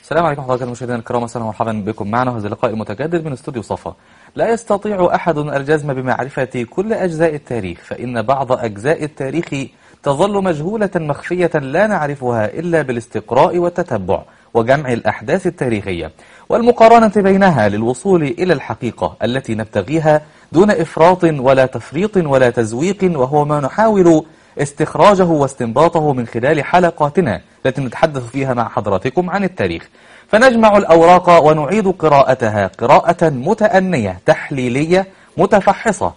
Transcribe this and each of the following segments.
السلام عليكم حضرات المشاهدين الكرام وسهلا ومرحبا بكم معنا هذا اللقاء المتجدد من استوديو صفا لا يستطيع أحد الجزم بمعرفة كل أجزاء التاريخ فإن بعض أجزاء التاريخ تظل مجهولة مخفية لا نعرفها إلا بالاستقراء والتتبع وجمع الأحداث التاريخية والمقارنة بينها للوصول إلى الحقيقة التي نبتغيها دون إفراط ولا تفريط ولا تزويق وهو ما نحاول استخراجه واستنباطه من خلال حلقاتنا التي نتحدث فيها مع حضراتكم عن التاريخ فنجمع الأوراق ونعيد قراءتها قراءة متأنية تحليلية متفحصة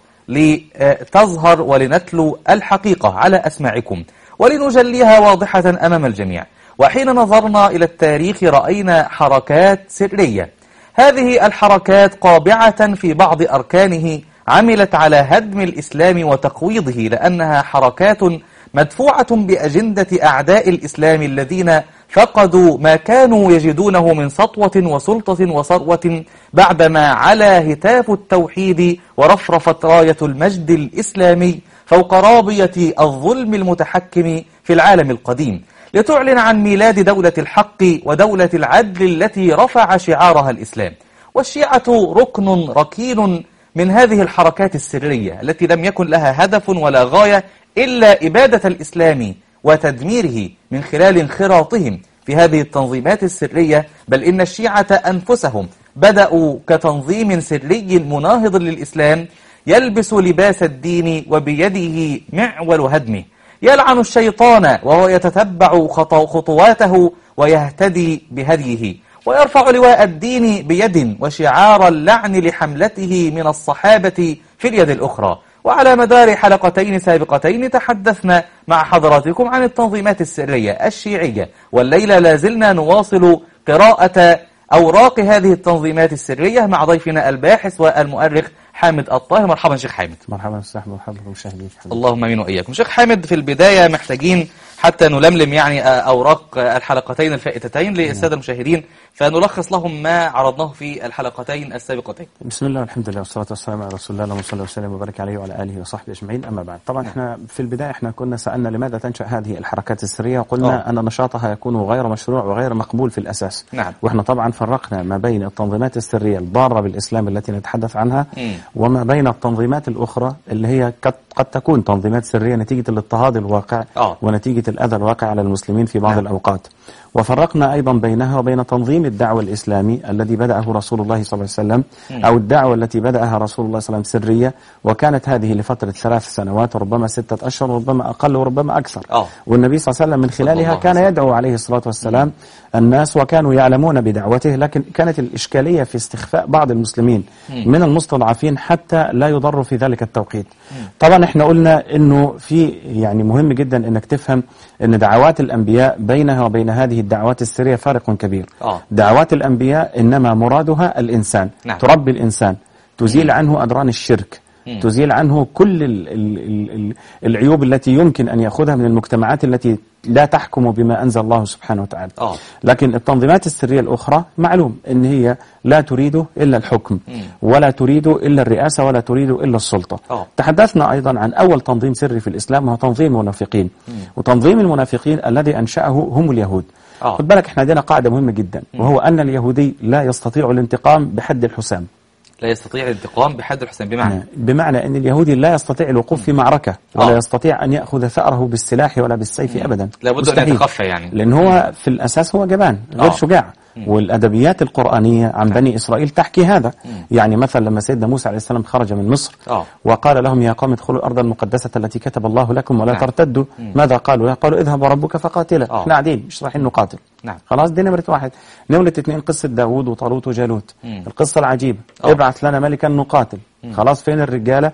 لتظهر ولنتلو الحقيقة على أسماعكم ولنجليها واضحة أمام الجميع وحين نظرنا إلى التاريخ رأينا حركات سرية هذه الحركات قابعة في بعض أركانه عملت على هدم الإسلام وتقويضه لأنها حركات مدفوعة بأجندة أعداء الإسلام الذين فقدوا ما كانوا يجدونه من سطوة وسلطة وثروة بعدما علا هتاف التوحيد ورفرفت راية المجد الإسلامي فوق رابية الظلم المتحكم في العالم القديم لتعلن عن ميلاد دولة الحق ودولة العدل التي رفع شعارها الإسلام والشيعة ركن ركين من هذه الحركات السرية التي لم يكن لها هدف ولا غاية إلا إبادة الإسلام وتدميره من خلال انخراطهم في هذه التنظيمات السرية بل إن الشيعة أنفسهم بدأوا كتنظيم سري مناهض للإسلام يلبس لباس الدين وبيده معول هدمه يلعن الشيطان وهو يتتبع خطواته ويهتدي بهديه ويرفع لواء الدين بيد وشعار اللعن لحملته من الصحابة في اليد الأخرى وعلى مدار حلقتين سابقتين تحدثنا مع حضراتكم عن التنظيمات السرية الشيعية والليلة لازلنا نواصل قراءة أوراق هذه التنظيمات السرية مع ضيفنا الباحث والمؤرخ حامد الطاهر مرحبا شيخ حامد مرحبا استاذ مرحبا بالمشاهدين اللهم امين واياكم شيخ حامد في البداية محتاجين حتى نلملم يعني أوراق الحلقتين الفائتتين للسادة المشاهدين فنلخص لهم ما عرضناه في الحلقتين السابقتين بسم الله والحمد لله والصلاة والسلام على رسول الله اللهم صل وسلم وبارك عليه وعلى آله وصحبه أجمعين أما بعد طبعا احنا في البداية احنا كنا سألنا لماذا تنشأ هذه الحركات السرية وقلنا أوه. أن نشاطها يكون غير مشروع وغير مقبول في الأساس نعم. واحنا طبعا فرقنا ما بين التنظيمات السرية الضارة بالإسلام التي نتحدث عنها م. وما بين التنظيمات الأخرى اللي هي قد, قد تكون تنظيمات سرية نتيجة الاضطهاد الواقع أوه. ونتيجة الأذى الواقع على المسلمين في بعض نعم. الأوقات وفرقنا أيضا بينها وبين تنظيم الدعوة الإسلامي الذي بدأه رسول الله صلى الله عليه وسلم أو الدعوة التي بدأها رسول الله صلى الله عليه وسلم سرية وكانت هذه لفترة ثلاث سنوات وربما ستة أشهر وربما أقل وربما أكثر أوه. والنبي صلى الله عليه وسلم من خلالها كان يدعو عليه الصلاة والسلام الناس وكانوا يعلمون بدعوته لكن كانت الإشكالية في استخفاء بعض المسلمين من المستضعفين حتى لا يضروا في ذلك التوقيت طبعا احنا قلنا انه في يعني مهم جدا انك تفهم ان دعوات الانبياء بينها وبين هذه الدعوات السرية فارق كبير آه. دعوات الانبياء انما مرادها الانسان نعم. تربي الانسان تزيل عنه ادران الشرك مم. تزيل عنه كل ال ال ال ال العيوب التي يمكن ان ياخذها من المجتمعات التي لا تحكم بما انزل الله سبحانه وتعالى آه. لكن التنظيمات السرية الأخرى معلوم أن هي لا تريد إلا الحكم مم. ولا تريد إلا الرئاسة ولا تريد إلا السلطة آه. تحدثنا أيضا عن أول تنظيم سري في الإسلام وهو تنظيم المنافقين وتنظيم المنافقين الذي أنشأه هم اليهود آه. خد بالك احنا عندنا قاعدة مهمة جدا وهو أن اليهودي لا يستطيع الانتقام بحد الحسام لا يستطيع الانتقام بحد الحسن بمعنى بمعنى أن اليهودي لا يستطيع الوقوف في معركة ولا آه. يستطيع أن يأخذ ثأره بالسلاح ولا بالسيف أبدا لابد أن مستحيل. يتخفى يعني لأن هو في الأساس هو جبان غير آه. شجاع والأدبيات القرآنية عن بني إسرائيل تحكي هذا يعني مثلا لما سيدنا موسى عليه السلام خرج من مصر آه. وقال لهم يا قوم ادخلوا الأرض المقدسة التي كتب الله لكم ولا نعم. ترتدوا ماذا قالوا قالوا اذهب وربك فقاتلا آه. احنا قاعدين مش رايحين نقاتل نعم. خلاص دي نمرة واحد نمرة اثنين قصة داوود وطالوت وجالوت مم. القصة العجيبة آه. ابعث لنا ملكا نقاتل خلاص فين الرجالة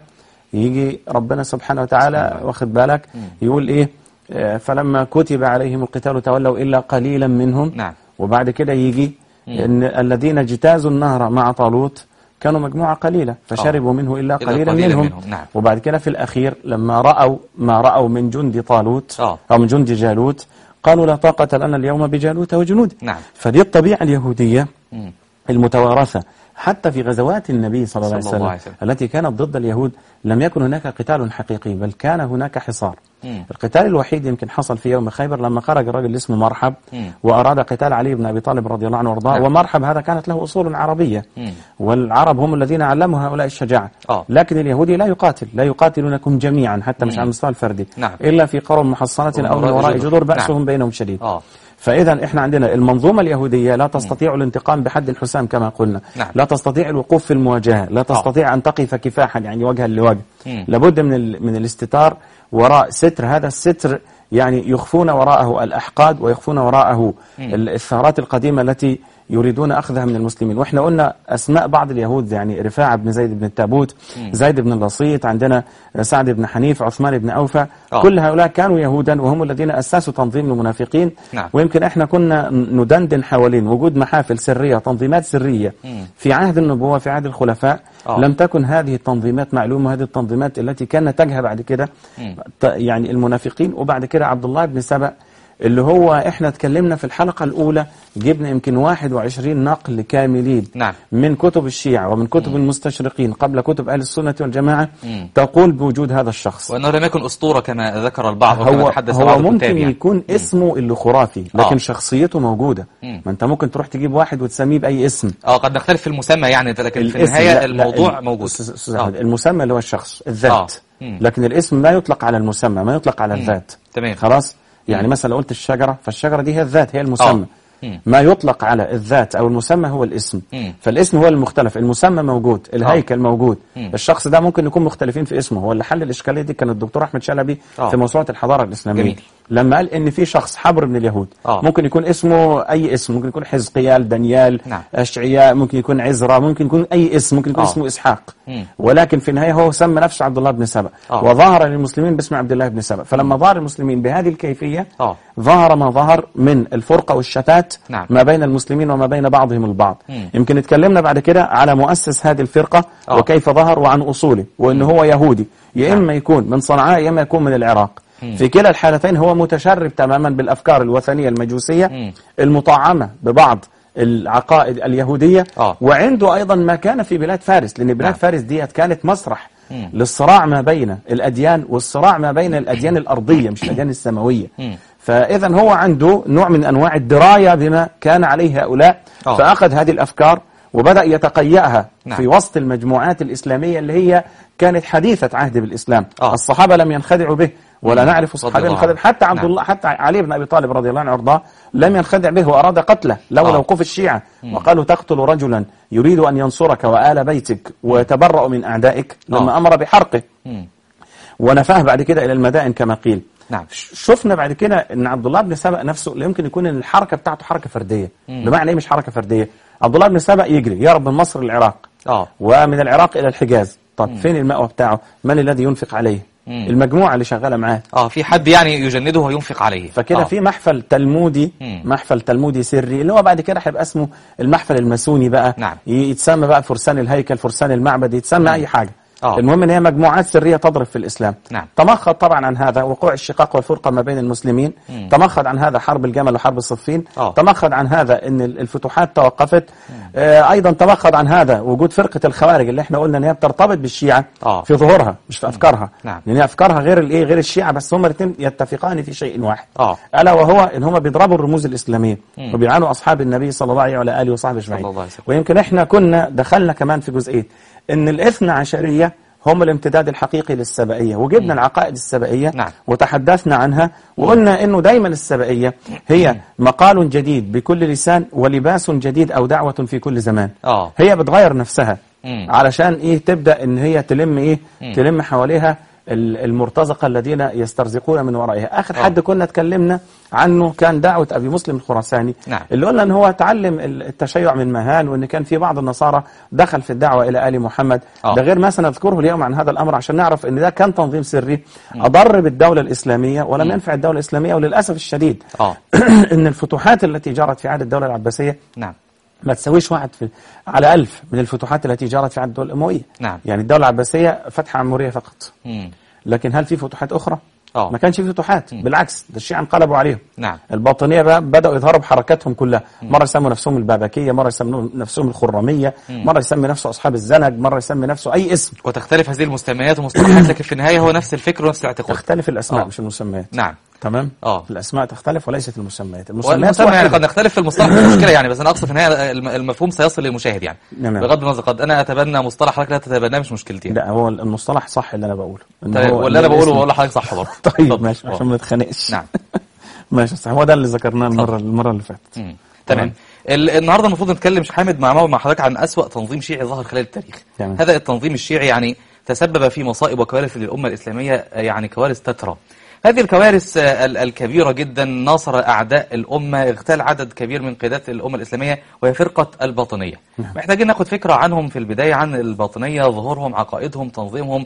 يجي ربنا سبحانه وتعالى واخد بالك يقول ايه آه، فلما كتب عليهم القتال تولوا إلا قليلا منهم نعم. وبعد كده يجي ان الذين اجتازوا النهر مع طالوت كانوا مجموعة قليلة فشربوا منه إلا إلا قليلا قليلا منهم منهم، نعم. وبعد كده في الأخير لما رأوا ما رأوا من جند طالوت آه. أو من جند جالوت قالوا لا طاقة لنا اليوم بجالوت وجنوده نعم. فدي الطبيعة اليهودية مم. المتوارثة حتى في غزوات النبي صلى الله عليه صلى الله وسلم, عليه وسلم. التي كانت ضد اليهود لم يكن هناك قتال حقيقي بل كان هناك حصار مم. القتال الوحيد يمكن حصل في يوم خيبر لما خرج الرجل اللي اسمه مرحب مم. وأراد قتال علي بن أبي طالب رضي الله عنه وارضاه نعم. ومرحب هذا كانت له أصول عربية مم. والعرب هم الذين علموا هؤلاء الشجاعة آه. لكن اليهودي لا يقاتل لا يقاتلونكم جميعا حتى مش على المستوى الفردي نعم. إلا في قرى محصنة أو من وراء وراء جدر. جدور بأسهم نعم. بينهم شديد آه. فإذا إحنا عندنا المنظومة اليهودية لا تستطيع الانتقام بحد حسام كما قلنا نعم. لا تستطيع الوقوف في المواجهة لا تستطيع أن تقف كفاحا يعني وجها لوجه مم. لابد من ال- من الاستتار وراء ستر هذا الستر يعني يخفون وراءه الأحقاد ويخفون وراءه ال- الثارات القديمة التي يريدون أخذها من المسلمين وإحنا قلنا أسماء بعض اليهود يعني رفاعة بن زيد بن التابوت زيد بن اللصيط عندنا سعد بن حنيف عثمان بن أوفى آه. كل هؤلاء كانوا يهودا وهم الذين أسسوا تنظيم المنافقين نعم. ويمكن احنا كنا ندندن حوالين وجود محافل سرية تنظيمات سرية مم. في عهد النبوة في عهد الخلفاء آه. لم تكن هذه التنظيمات معلومة هذه التنظيمات التي كان نتاجها بعد كده مم. ت- يعني المنافقين وبعد كده عبد الله بن سبأ اللي هو احنا اتكلمنا في الحلقة الأولى جبنا يمكن 21 نقل كاملين نعم. من كتب الشيعة ومن كتب المستشرقين قبل كتب أهل السنة والجماعة مم. تقول بوجود هذا الشخص وأنه لم يكن أسطورة كما ذكر البعض وكما هو تحدث هو بعض ممكن الكتاب يعني. يكون اسمه اللي خرافي لكن آه. شخصيته موجودة مم. ما انت ممكن تروح تجيب واحد وتسميه بأي اسم اه قد نختلف في المسمى يعني لكن في الاسم النهاية لا- لا، الموضوع ال- موجود أستاذ- أستاذ آه. أحمد، المسمى اللي هو الشخص الذات آه. مم. لكن الاسم لا يطلق على المسمى ما يطلق على الذات تمام. خلاص يعني مثلا لو قلت الشجرة فالشجرة دي هي الذات هي المسمى مم. ما يطلق على الذات أو المسمى هو الاسم مم. فالاسم هو المختلف المسمى موجود الهيكل موجود مم. الشخص ده ممكن يكون مختلفين في اسمه هو اللي حل الإشكالية دي كان الدكتور أحمد شلبي آه. في موسوعة الحضارة الإسلامية جميل. لما قال ان في شخص حبر من اليهود آه. ممكن يكون اسمه اي اسم ممكن يكون حزقيال دانيال نعم. اشعياء ممكن يكون عزرا ممكن يكون اي اسم ممكن يكون آه. اسمه اسحاق مم. ولكن في النهايه هو سمى نفسه عبد الله بن سبأ آه. وظهر للمسلمين باسم عبد الله بن سبأ فلما ظهر المسلمين بهذه الكيفيه آه. ظهر ما ظهر من الفرقه والشتات نعم. ما بين المسلمين وما بين بعضهم البعض مم. يمكن اتكلمنا بعد كده على مؤسس هذه الفرقه آه. وكيف ظهر وعن اصوله وان هو يهودي يا اما يكون من صنعاء يا اما يكون من العراق في كلا الحالتين هو متشرب تماما بالافكار الوثنيه المجوسيه مم. المطعمه ببعض العقائد اليهوديه آه. وعنده ايضا ما كان في بلاد فارس لان بلاد نعم. فارس ديت كانت مسرح مم. للصراع ما بين الاديان والصراع ما بين الاديان الارضيه مش الاديان السماويه مم. فاذا هو عنده نوع من انواع الدرايه بما كان عليه هؤلاء آه. فاخذ هذه الافكار وبدا يتقيأها نعم. في وسط المجموعات الاسلاميه اللي هي كانت حديثه عهد بالاسلام آه. الصحابه لم ينخدعوا به ولا نعرف رضي صحابي الله ينخدع عنه. حتى عبد نعم. الله حتى علي بن ابي طالب رضي الله عنه وارضاه لم ينخدع به واراد قتله لولا آه. وقوف الشيعه وقالوا تقتل رجلا يريد ان ينصرك وآل بيتك ويتبرأ من اعدائك لما آه. امر بحرقه مم. ونفاه بعد كده الى المدائن كما قيل نعم ش- شفنا بعد كده ان عبد الله بن سبأ نفسه لا يمكن يكون ان الحركه بتاعته حركه فرديه بمعنى ايه مش حركه فرديه عبد الله بن سبأ يجري يهرب من مصر للعراق اه ومن العراق الى الحجاز طب فين المأوى بتاعه من الذي ينفق عليه مم. المجموعه اللي شغاله معاه اه في حد يعني يجنده وينفق عليه فكده آه. في محفل تلمودي مم. محفل تلمودي سري اللي هو بعد كده هيبقى اسمه المحفل الماسوني بقى نعم. ي- يتسمى بقى فرسان الهيكل فرسان المعبد يتسمى اي حاجه آه. المهم ان هي مجموعات سريه تضرب في الاسلام نعم. تمخض طبعا عن هذا وقوع الشقاق والفرقه ما بين المسلمين مم. تمخض عن هذا حرب الجمل وحرب الصفين آه. تمخض عن هذا ان ال- الفتوحات توقفت آه ايضا تمخض عن هذا وجود فرقه الخوارج اللي احنا قلنا ان هي بترتبط بالشيعه آه. في ظهورها مش في افكارها نعم. لان هي افكارها غير الايه غير الشيعه بس هما الاثنين يتفقان في شيء واحد آه. الا وهو ان هم بيضربوا الرموز الاسلاميه مم. وبيعانوا اصحاب النبي صلى الله عليه وعلى اله وصحبه اجمعين صلى الله عليه وسلم. ويمكن احنا كنا دخلنا كمان في جزئيه ان الاثنى عشريه هم الامتداد الحقيقي للسبائيه وجبنا العقائد السبائيه نعم. وتحدثنا عنها وقلنا انه دايما السبائيه هي مقال جديد بكل لسان ولباس جديد او دعوه في كل زمان آه. هي بتغير نفسها مم. علشان ايه تبدا ان هي تلم ايه مم. تلم حواليها ال- المرتزقه الذين يسترزقون من ورائها اخر آه. حد كنا اتكلمنا عنه كان دعوه ابي مسلم الخراساني نعم. اللي قلنا ان هو تعلم ال- التشيع من مهان وان كان في بعض النصارى دخل في الدعوه الى ال محمد آه. ده غير ما سنذكره اليوم عن هذا الامر عشان نعرف ان ده كان تنظيم سري اضر بالدوله الاسلاميه ولم ينفع الدوله الاسلاميه وللاسف الشديد آه. ان الفتوحات التي جرت في عهد الدوله العباسيه نعم ما تساويش واحد في على ألف من الفتوحات التي جرت في عهد الدولة الأموية نعم. يعني الدولة العباسية فتح عمورية فقط مم. لكن هل في فتوحات أخرى؟ آه. ما كانش في فتوحات بالعكس ده الشيعة انقلبوا عليهم نعم. الباطنية بقى بدأوا يظهروا بحركاتهم كلها مرة يسموا نفسهم البابكية مرة يسموا نفسهم الخرمية مرة يسمي نفسه أصحاب الزنج مرة يسمي نفسه أي اسم وتختلف هذه المسميات ومصطلحات لكن في النهاية هو نفس الفكر ونفس الاعتقاد تختلف الأسماء آه. مش المسميات نعم تمام آه. الأسماء تختلف وليست المسميات المسميات والمسمى يعني واحدة. قد نختلف في المصطلح مش مشكله يعني بس انا اقصد في النهايه الم- المفهوم سيصل للمشاهد يعني نعم. بغض النظر قد انا اتبنى مصطلح حضرتك لا تتبناه مش مشكلتي يعني. لا هو المصطلح صح اللي أنا بقوله إن طيب هو واللي انا بقوله الاسم- بقول لحضرتك صح برضه طيب اتفضل. ماشي آه. عشان ما نتخانقش نعم ماشي صح هو ده اللي ذكرناه المرة المرة اللي فاتت مم. تمام ال- النهارده المفروض نتكلم شيخ حامد مع مع حضرتك عن أسوأ تنظيم شيعي ظهر خلال التاريخ تمام. هذا التنظيم الشيعي يعني تسبب في مصائب وكوارث للأمة الإسلامية آه، يعني كوارث تترى هذه الكوارث آه، ال- الكبيرة جدا ناصر أعداء الأمة اغتال عدد كبير من قيادات الأمة الإسلامية وهي فرقة الباطنية محتاجين ناخد فكرة عنهم في البداية عن الباطنية ظهورهم عقائدهم تنظيمهم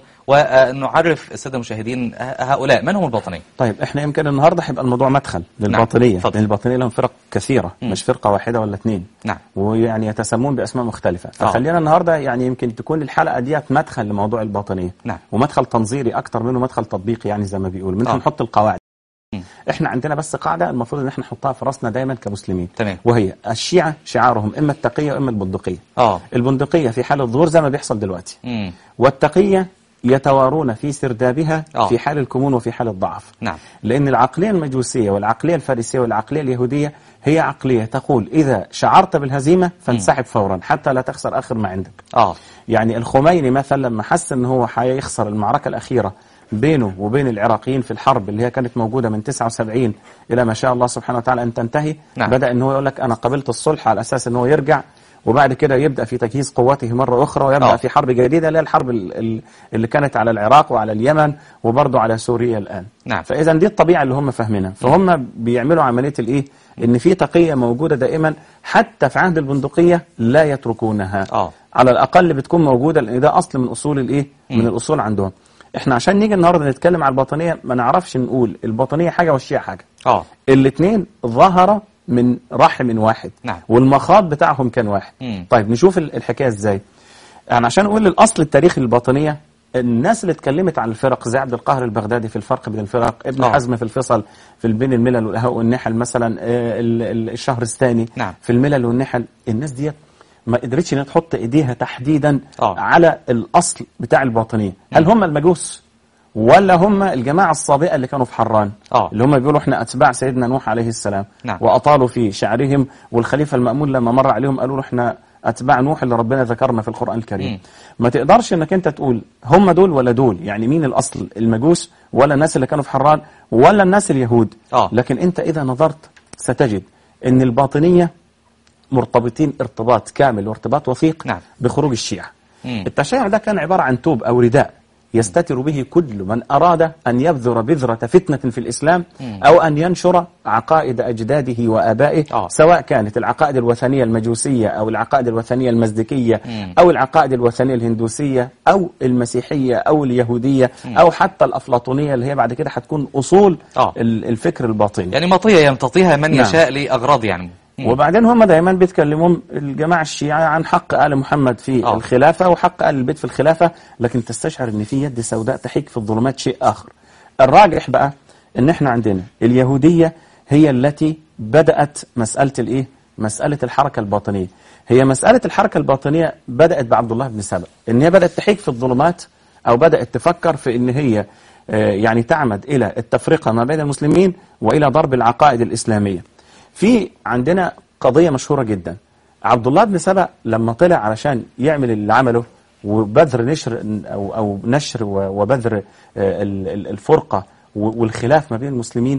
ونعرف السادة المشاهدين ه- هؤلاء من هم الباطنية طيب احنا يمكن النهارده هيبقى الموضوع مدخل للباطنيه اتفضل. لان الباطنيه لهم فرق كثيره مم. مش فرقه واحده ولا اثنين نعم ويعني يتسمون باسماء مختلفه آه. فخلينا النهارده يعني يمكن تكون الحلقه ديت مدخل لموضوع الباطنيه نعم. ومدخل تنظيري اكتر منه مدخل تطبيقي يعني زي ما بيقولوا ممكن آه. نحط القواعد مم. احنا عندنا بس قاعده المفروض ان احنا نحطها في راسنا دايما كمسلمين تمام. وهي الشيعه شعارهم اما التقيه واما البندقيه اه البندقيه في حال الظهور زي ما بيحصل دلوقتي مم. والتقيه يتوارون في سردابها آه. في حال الكمون وفي حال الضعف نعم لأن العقلية المجوسية والعقلية الفارسية والعقلية اليهودية هي عقلية تقول إذا شعرت بالهزيمة فانسحب فورا حتى لا تخسر آخر ما عندك اه يعني الخميني مثلا لما حس ان هو هيخسر المعركة الأخيرة بينه وبين العراقيين في الحرب اللي هي كانت موجودة من 79 إلى ما شاء الله سبحانه وتعالى أن تنتهي نعم. بدأ ان هو يقول لك أنا قبلت الصلح على أساس ان هو يرجع وبعد كده يبدأ في تجهيز قواته مرة أخرى ويبدأ آه. في حرب جديدة اللي هي الحرب ال- ال- اللي كانت على العراق وعلى اليمن وبرضه على سوريا الآن نعم. فاذا دي الطبيعه اللي هم فاهمينها فهم بيعملوا عمليه الايه ان في تقيه موجوده دائما حتى في عهد البندقيه لا يتركونها آه. على الاقل بتكون موجوده لان ده اصل من اصول الايه من الاصول عندهم احنا عشان نيجي النهارده نتكلم على الباطنيه ما نعرفش نقول الباطنيه حاجه والشيعه حاجه اه الاثنين ظهر من رحم واحد نعم. والمخاض بتاعهم كان واحد مم. طيب نشوف ال- الحكايه ازاي يعني عشان نقول الاصل التاريخي للباطنيه الناس اللي اتكلمت عن الفرق زي عبد القاهر البغدادي في الفرق بين الفرق ابن آه. حزم في الفصل في بين الملل والهاء والنحل مثلا آه، ال- ال- الشهرستاني نعم. في الملل والنحل الناس ديت ما قدرتش انها تحط ايديها تحديدا آه. على الاصل بتاع الباطنيه هل هم المجوس ولا هم الجماعه الصابئه اللي كانوا في حران آه. اللي هم بيقولوا احنا اتباع سيدنا نوح عليه السلام نعم. واطالوا في شعرهم والخليفه المامون لما مر عليهم قالوا له احنا اتباع نوح اللي ربنا ذكرنا في القران الكريم مم. ما تقدرش انك انت تقول هم دول ولا دول يعني مين الاصل المجوس ولا الناس اللي كانوا في حران ولا الناس اليهود آه. لكن انت اذا نظرت ستجد ان الباطنيه مرتبطين ارتباط كامل وارتباط وثيق نعم. بخروج الشيعة مم. التشيع ده كان عبارة عن توب أو رداء يستتر به كل من أراد أن يبذر بذرة فتنة في الإسلام أو أن ينشر عقائد أجداده وآبائه آه. سواء كانت العقائد الوثنية المجوسية أو العقائد الوثنية المزدكية مم. أو العقائد الوثنية الهندوسية أو المسيحية أو اليهودية أو حتى الأفلاطونية اللي هي بعد كده هتكون أصول آه. ال- الفكر الباطني يعني مطية يمتطيها من نعم. يشاء لأغراض يعني مم. وبعدين هم دايما بيتكلموا الجماعة الشيعة عن حق آل محمد في آه. الخلافة وحق آل البيت في الخلافة لكن تستشعر ان في يد سوداء تحيك في الظلمات شيء آخر الراجح بقى ان احنا عندنا اليهودية هي التي بدأت مسألة الايه مسألة الحركة الباطنية هي مسألة الحركة الباطنية بدأت بعبد الله بن سبأ ان هي بدأت تحيك في الظلمات او بدأت تفكر في ان هي آه، يعني تعمد الى التفرقة ما بين المسلمين والى ضرب العقائد الإسلامية في عندنا قضية مشهورة جدا عبد الله بن سبأ لما طلع علشان يعمل اللي عمله وبذر نشر أو, أو نشر و- وبذر آه، ال- ال- الفرقة و- والخلاف ما بين المسلمين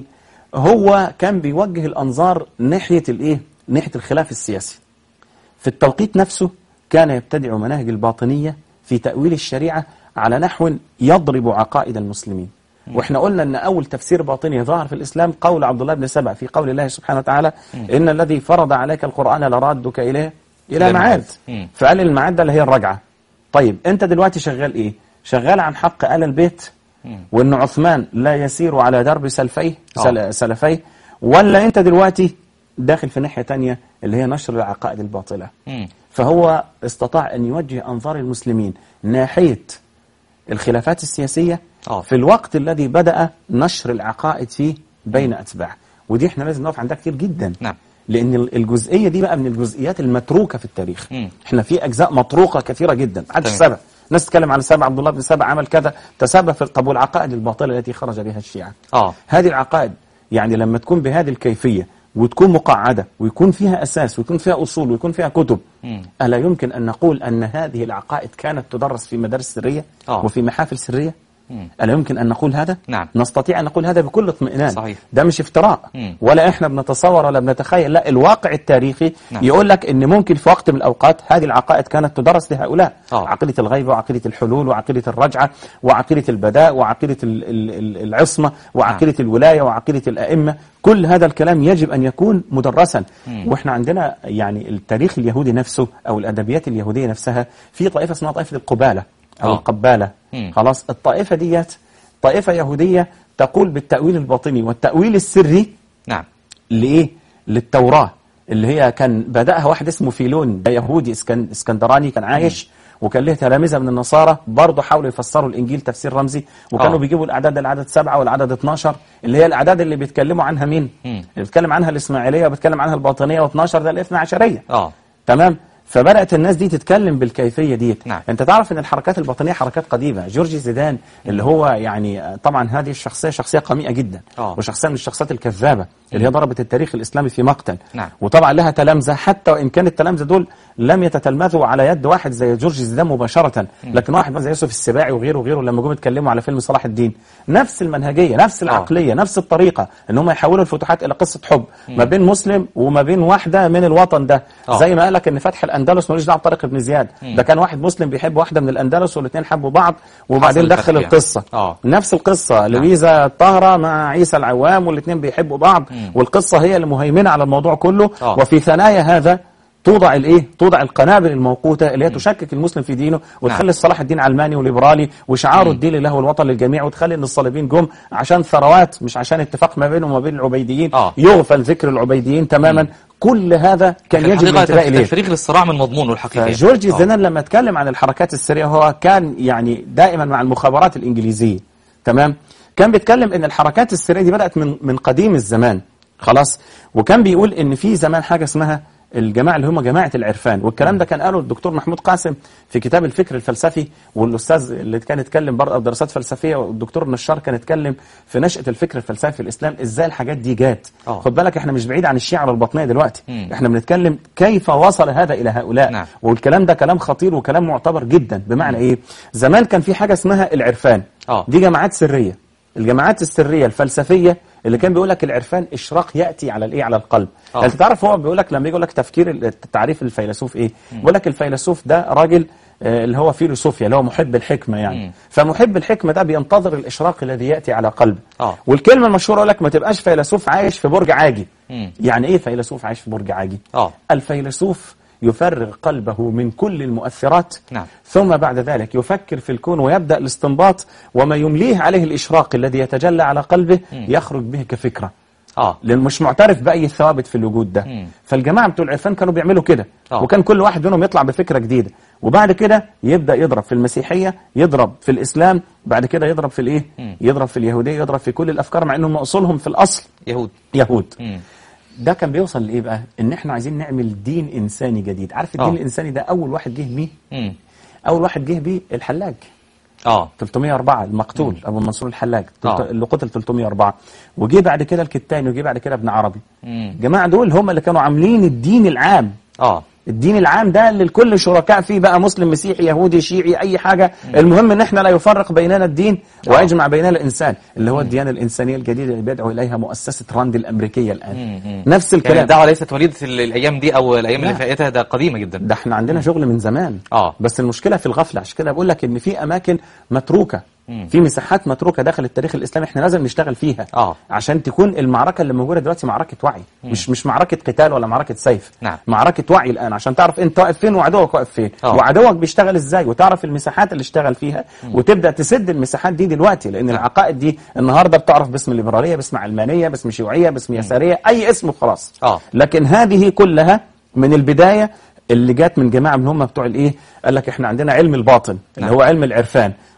هو كان بيوجه الأنظار ناحية الإيه؟ ناحية الخلاف السياسي في التوقيت نفسه كان يبتدع مناهج الباطنية في تأويل الشريعة على نحو يضرب عقائد المسلمين واحنا قلنا ان اول تفسير باطني ظهر في الاسلام قول عبد الله بن سبع في قول الله سبحانه وتعالى ان الذي فرض عليك القران لرادك اليه إلى الى معاد. معاد مم. فقال المعاد ده اللي هي الرجعه طيب انت دلوقتي شغال ايه شغال عن حق ال البيت وان عثمان لا يسير على درب سلفيه آه. سل سلفيه ولا انت دلوقتي داخل في ناحيه تانية اللي هي نشر العقائد الباطله مم. فهو استطاع أن يوجه أنظار المسلمين ناحية الخلافات السياسية آه. في الوقت الذي بدأ نشر العقائد فيه بين أتباعه ودي احنا لازم نقف عندها كتير جدا نعم. لأن ال- الجزئية دي بقى من الجزئيات المتروكة في التاريخ مم. احنا في أجزاء مطروقة كثيرة جدا عدد تمام. سبع ناس تتكلم عن سبع عبد الله بن سبع عمل كذا تسبب في طب والعقائد الباطلة التي خرج بها الشيعة اه هذه العقائد يعني لما تكون بهذه الكيفية وتكون مقعدة ويكون فيها أساس ويكون فيها أصول ويكون فيها كتب مم. ألا يمكن أن نقول أن هذه العقائد كانت تدرس في مدارس سرية آه. وفي محافل سرية مم. ألا يمكن أن نقول هذا نعم. نستطيع أن نقول هذا بكل اطمئنان صحيح. ده مش افتراء مم. ولا إحنا بنتصور ولا بنتخيل لا الواقع التاريخي نعم. يقول لك أن ممكن في وقت من الأوقات هذه العقائد كانت تدرس لهؤلاء آه. عقيدة الغيب وعقيدة الحلول وعقيدة الرجعة وعقيدة البداء وعقيدة ال- ال- ال- العصمة وعقيدة الولاية وعقيدة الأئمة كل هذا الكلام يجب أن يكون مدرسا وإحنا عندنا يعني التاريخ اليهودي نفسه أو الأدبيات اليهودية نفسها في طائفة اسمها طائفة القبالة أو آه. القبالة مم. خلاص الطائفة ديت طائفة يهودية تقول بالتأويل الباطني والتأويل السري نعم لإيه؟ للتوراة اللي هي كان بدأها واحد اسمه فيلون ده يهودي اسكن اسكندراني كان عايش وكان له تلامذة من النصارى برضه حاولوا يفسروا الإنجيل تفسير رمزي وكانوا آه. بيجيبوا الأعداد العدد سبعة والعدد 12 اللي هي الأعداد اللي بيتكلموا عنها مين؟ مم. اللي بيتكلم عنها الإسماعيلية وبيتكلم عنها الباطنية و12 ده الاثنى عشرية اه تمام فبدات الناس دي تتكلم بالكيفيه ديت نعم. انت تعرف ان الحركات الباطنيه حركات قديمه جورجي زيدان اللي هو يعني آه، طبعا هذه الشخصيه شخصيه قميئه جدا آه. وشخصيه من الشخصيات الكذابه اللي هي ضربت التاريخ الاسلامي في مقتل نعم. وطبعا لها تلامذه حتى وان كان التلامذه دول لم يتتلمذوا على يد واحد زي جورج زيدان مباشره لكن واحد زي يوسف السباعي وغيره وغيره لما جم يتكلموا على فيلم صلاح الدين نفس المنهجيه نفس العقليه نفس الطريقه ان هم يحولوا الفتوحات الى قصه حب ما بين مسلم وما بين واحده من الوطن ده آه. زي ما قال لك ان فتح الاندلس ملوش دعوه بطارق بن زياد ده كان واحد مسلم بيحب واحده من الاندلس والاثنين حبوا بعض وبعدين حصل الفتح دخل يعني. القصه آه. نفس القصه لويزا الطاهره مع عيسى العوام والاثنين بيحبوا بعض والقصه هي اللي مهيمنه على الموضوع كله آه. وفي ثنايا هذا توضع الايه توضع القنابل الموقوته اللي هي تشكك المسلم في دينه وتخلي صلاح الدين علماني وليبرالي وشعاره الدين له الوطن للجميع وتخلي ان الصليبيين جم عشان ثروات مش عشان اتفاق ما بينهم وما بين العبيديين آه. يغفل ذكر العبيديين تماما كل هذا كان يجب الحقيقة الانتباه اليه تفريغ للصراع من مضمونه الحقيقي فجورج آه. زيدان لما اتكلم عن الحركات السرية هو كان يعني دائما مع المخابرات الإنجليزية تمام كان بيتكلم ان الحركات السرية دي بدأت من من قديم الزمان خلاص وكان بيقول ان في زمان حاجة اسمها الجماعة اللي هم جماعة العرفان والكلام ده كان قاله الدكتور محمود قاسم في كتاب الفكر الفلسفي والأستاذ اللي كان يتكلم برضه دراسات فلسفية والدكتور نشار كان يتكلم في نشأة الفكر الفلسفي في الإسلام إزاي الحاجات دي جات آه. خد بالك احنا مش بعيد عن الشيعة والباطنية دلوقتي مم. احنا بنتكلم كيف وصل هذا إلى هؤلاء نعم. والكلام ده كلام خطير وكلام معتبر جدا بمعنى ايه زمان كان في حاجه اسمها العرفان آه. دي جماعات سريه الجماعات السريه الفلسفيه اللي كان بيقول لك العرفان اشراق ياتي على الايه على القلب آه. يعني انت تعرف هو بيقول لك لما يجي يقول لك تفكير التعريف الفيلسوف ايه بيقول لك الفيلسوف ده راجل آه، اللي هو فيلسوفيا اللي هو محب الحكمه يعني مم. فمحب الحكمه ده بينتظر الاشراق الذي ياتي على قلبه آه. والكلمه المشهوره يقول لك ما تبقاش فيلسوف عايش في برج عاجي مم. يعني ايه فيلسوف عايش في برج عاجي آه. الفيلسوف يفرغ قلبه من كل المؤثرات نعم. ثم بعد ذلك يفكر في الكون ويبدأ الاستنباط وما يمليه عليه الإشراق الذي يتجلى على قلبه يخرج به كفكرة اه لأنه مش معترف بأي ثوابت في الوجود ده مم. فالجماعة بتوع العرفان كانوا بيعملوا كده آه. وكان كل واحد منهم يطلع بفكرة جديدة وبعد كده يبدأ يضرب في المسيحية يضرب في الإسلام بعد كده يضرب في الإيه مم. يضرب في اليهودية يضرب في كل الأفكار مع أنهم أصولهم في الأصل يهود يهود مم. ده كان بيوصل لايه بقى ان احنا عايزين نعمل دين انساني جديد عارف الدين آه. الانساني ده اول واحد جه بيه مم. اول واحد جه بيه الحلاج اه 304 المقتول ابو منصور الحلاج آه. اللي قتل 304 وجه بعد كده الكتاني وجه بعد كده ابن عربي مم. الجماعه دول هم اللي كانوا عاملين الدين العام اه الدين العام ده اللي الكل شركاء فيه بقى مسلم مسيحي يهودي شيعي اي حاجه المهم ان احنا لا يفرق بيننا الدين ويجمع بيننا الانسان اللي هو الديانه الانسانيه الجديده اللي بيدعو اليها مؤسسه راند الامريكيه الان مم. نفس يعني الكلام الدعوة ليست وليدة ال- الأيام دي أو الأيام اللي لا. فاتتها ده قديمة جدا ده احنا عندنا شغل من زمان آه. بس المشكله في الغفله عشان كده بقول لك ان في اماكن متروكه مم. في مساحات متروكه داخل التاريخ الاسلامي احنا لازم نشتغل فيها آه. عشان تكون المعركه اللي موجوده دلوقتي معركه وعي مش مش معركه قتال ولا معركه سيف نعم. معركه وعي الان عشان تعرف انت واقف فين وعدوك واقف فين آه. وعدوك بيشتغل ازاي وتعرف المساحات اللي اشتغل فيها وتبدا تسد المساحات دي دلوقتي لان العقائد دي النهارده بتعرف باسم الليبراليه باسم علمانيه باسم شيوعيه باسم يساريه اي اسم وخلاص آه. لكن هذه كلها من البدايه اللي جات من جماعه من هم بتوع الايه قال لك احنا عندنا علم الباطن اللي نعم. هو علم العرفان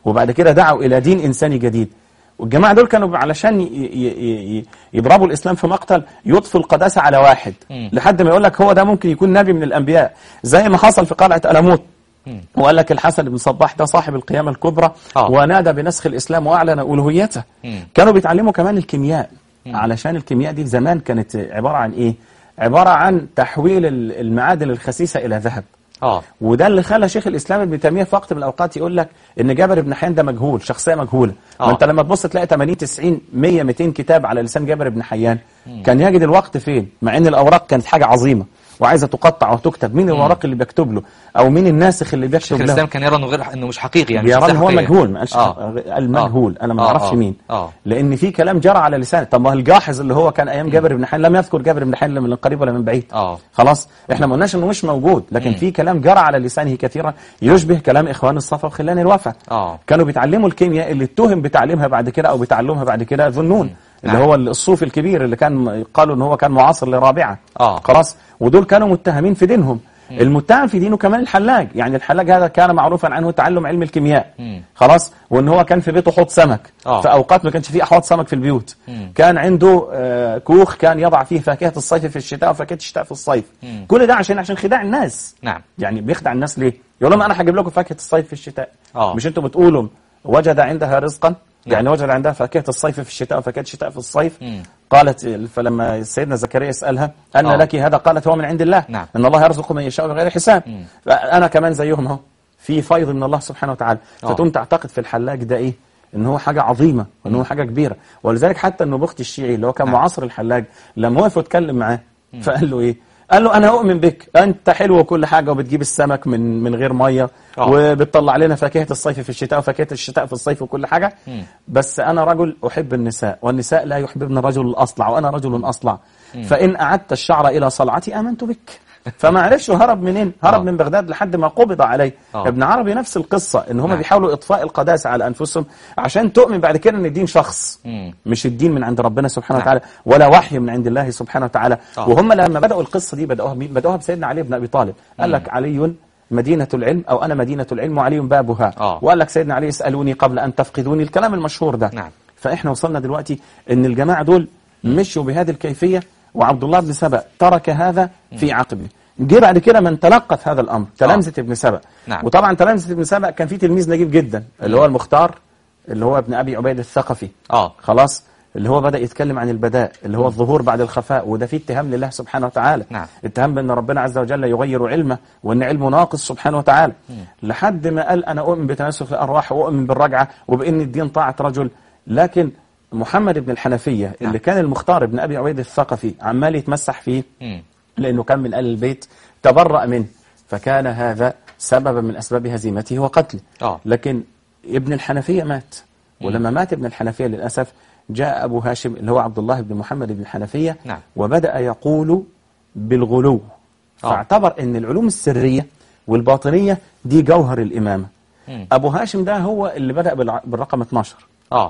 وبعد كده دعوا الى دين انساني جديد والجماعه دول كانوا علشان ي- ي- ي- يضربوا الاسلام في مقتل يضفوا القداسه على واحد مم. لحد ما يقول لك هو ده ممكن يكون نبي من الانبياء زي ما حصل في قلعه الموت مم. وقال لك الحسن بن صباح ده صاحب القيامه الكبرى آه. ونادى بنسخ الاسلام واعلن الوهيته مم. كانوا بيتعلموا كمان الكيمياء علشان الكيمياء دي زمان كانت عباره عن ايه عباره عن تحويل ال- المعادن الخسيسه الى ذهب اه وده اللي خلى شيخ الاسلام ابن تيميه في وقت من الاوقات يقول لك ان جابر بن حيان ده مجهول شخصيه مجهوله آه. ما انت لما تبص تلاقي 80 90 100 200 كتاب على لسان جابر بن حيان كان يجد الوقت فين مع ان الاوراق كانت حاجه عظيمه وعايزه تقطع وتكتب مين الورق اللي بيكتب له او مين الناسخ اللي شيخ بيكتب له الاسلام كان يرى انه غير انه مش حقيقي يعني مش بيرى شخصية ان هو حقيقية. مجهول ما قالش آه. المجهول انا ما آه، اعرفش آه، مين آه. لان في كلام جرى على لسانه طب ما هو الجاحظ اللي هو كان ايام جابر بن حيان لم يذكر جابر بن حيان لا من قريب ولا من بعيد اه خلاص احنا ما قلناش انه مش موجود لكن في كلام جرى على لسانه كثيرا يشبه كلام اخوان الصفا وخلان الوفا اه كانوا بيتعلموا الكيمياء اللي اتهم بتعليمها بعد كده او بتعلمها بعد كده ذنون اللي نعم. هو الصوفي الكبير اللي كان قالوا ان هو كان معاصر لرابعه آه. خلاص ودول كانوا متهمين في دينهم المتهم في دينه كمان الحلاج يعني الحلاج هذا كان معروفا عنه تعلم علم الكيمياء مم. خلاص وان هو كان في بيته حوض سمك آه. في اوقات ما كانش فيه احواض سمك في البيوت مم. كان عنده آه، كوخ كان يضع فيه فاكهه الصيف في الشتاء وفاكهه الشتاء في الصيف مم. كل ده عشان عشان خداع الناس نعم يعني بيخدع الناس ليه يقول لهم انا هجيب لكم فاكهه الصيف في الشتاء آه. مش انتوا بتقولوا وجد عندها رزقا يعني وجد عندها فاكهه الصيف في الشتاء وفاكهه الشتاء في الصيف مم. قالت فلما سيدنا زكريا يسالها ان آه. لك هذا قالت هو من عند الله نعم. ان الله يرزق من يشاء بغير حساب مم. انا كمان زيهم اهو في فيض من الله سبحانه وتعالى آه. فتقوم تعتقد في الحلاج ده ايه ان هو حاجه عظيمه وان هو حاجه كبيره ولذلك حتى النبخت الشيعي اللي هو كان نعم. معاصر الحلاج لما وقف واتكلم معاه فقال له ايه قال له انا اؤمن بك انت حلو وكل حاجه وبتجيب السمك من من غير ميه آه. وبتطلع لنا فاكهه الصيف في الشتاء وفاكهه الشتاء في الصيف وكل حاجه مم. بس انا رجل احب النساء والنساء لا يحببن الرجل الاصلع وانا رجل اصلع فان اعدت الشعر الى صلعتي امنت بك فما عرفش هرب منين هرب آه. من بغداد لحد ما قبض عليه آه. ابن عربي نفس القصه ان هم نعم. بيحاولوا اطفاء القداسه على انفسهم عشان تؤمن بعد كده ان الدين شخص مم. مش الدين من عند ربنا سبحانه نعم. وتعالى ولا وحي من عند الله سبحانه وتعالى آه. وهم لما بدأوا القصة دي بدأوها بمين؟ بدأوها بسيدنا علي بن أبي طالب قال لك علي مدينة العلم أو أنا مدينة العلم وعلي بابها آه. وقال لك سيدنا علي اسألوني قبل أن تفقدوني الكلام المشهور ده نعم. فإحنا وصلنا دلوقتي أن الجماعة دول مشوا بهذه الكيفية وعبد الله بن سبأ ترك هذا في عقبه جه بعد كده من تلقت هذا الأمر تلامذة ابن سبأ نعم. وطبعا تلامذة ابن سبأ كان في تلميذ نجيب جدا اللي هو المختار اللي هو ابن أبي عبيد الثقفي اه خلاص اللي هو بدأ يتكلم عن البداء اللي هو الظهور بعد الخفاء وده فيه اتهام لله سبحانه وتعالى نعم. اتهام بأن ربنا عز وجل يغير علمه وأن علمه ناقص سبحانه وتعالى لحد ما قال أنا أؤمن بتناسخ الأرواح وأؤمن بالرجعة وبأن الدين طاعة رجل لكن محمد بن الحنفية اللي نعم. كان المختار ابن أبي عبيد الثقفي عمال يتمسح فيه مم. لأنه كان من آل البيت تبرأ منه فكان هذا سببا من أسباب هزيمته وقتله آه. لكن ابن الحنفية مات ولما مات ابن الحنفية للأسف جاء أبو هاشم اللي هو عبد الله بن محمد بن الحنفية نعم. وبدأ يقول بالغلو آه. فاعتبر أن العلوم السرية والباطنية دي جوهر الإمامة مم. أبو هاشم ده هو اللي بدأ بالع- بالرقم 12 اه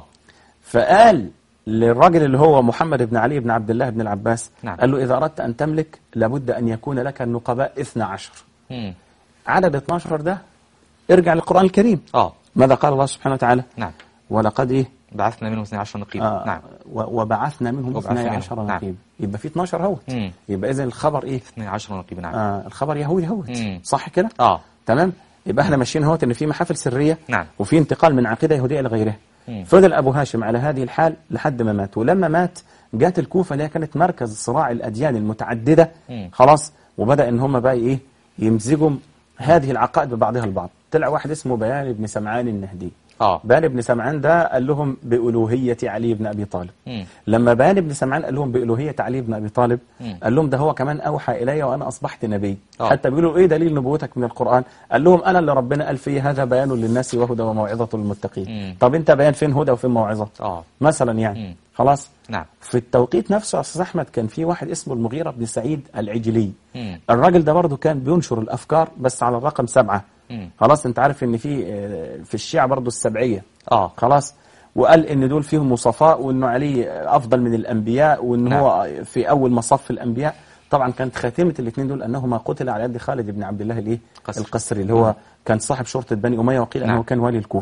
فقال للراجل اللي هو محمد بن علي بن عبد الله بن العباس نعم. قال له إذا أردت أن تملك لابد أن يكون لك النقباء 12 مم. عدد 12 ده ارجع للقرآن الكريم اه ماذا قال الله سبحانه وتعالى نعم ولقد إيه بعثنا منهم 12 نقيبا آه نعم و- وبعثنا منهم وبعثنا 12 منهم، نعم. نقيب يبقى في 12 هوت مم. يبقى إذا الخبر إيه 12 نقيبا نعم آه الخبر يهودي هوت مم. صح كده اه تمام يبقى احنا ماشيين اهوت ان في محافل سريه نعم. وفي انتقال من عقيده يهوديه لغيرها مم. فضل ابو هاشم على هذه الحال لحد ما مات ولما مات جات الكوفه اللي هي كانت مركز صراع الاديان المتعدده مم. خلاص وبدا ان هم بقى ايه يمزجوا هذه العقائد ببعضها البعض طلع واحد اسمه بيان بن سمعان النهدي اه بيان بن سمعان ده قال لهم بألوهية علي بن أبي طالب مم. لما بيان بن سمعان قال لهم بألوهية علي بن أبي طالب مم. قال لهم ده هو كمان أوحى إلي وأنا أصبحت نبي آه. حتى بيقولوا إيه دليل نبوتك من القرآن قال لهم أنا اللي ربنا قال فيه هذا بيان للناس وهدى وموعظة للمتقين مم. طب أنت بيان فين هدى وفين موعظة اه مثلا يعني مم. خلاص نعم في التوقيت نفسه يا أستاذ أحمد كان في واحد اسمه المغيرة بن سعيد العجلي مم. الراجل ده برضه كان بينشر الأفكار بس على الرقم سبعة مم. خلاص أنت عارف إن في آه، في الشيعة برضه السبعية اه خلاص وقال ان دول فيهم مصفاء وانه علي افضل من الانبياء وان نعم. هو في اول مصف الانبياء طبعا كانت خاتمه الاثنين دول انهما قتل على يد خالد بن عبد الله الايه قسري. القسري اللي هو كان صاحب شرطه بني اميه وقيل نعم. انه كان والي الكوفه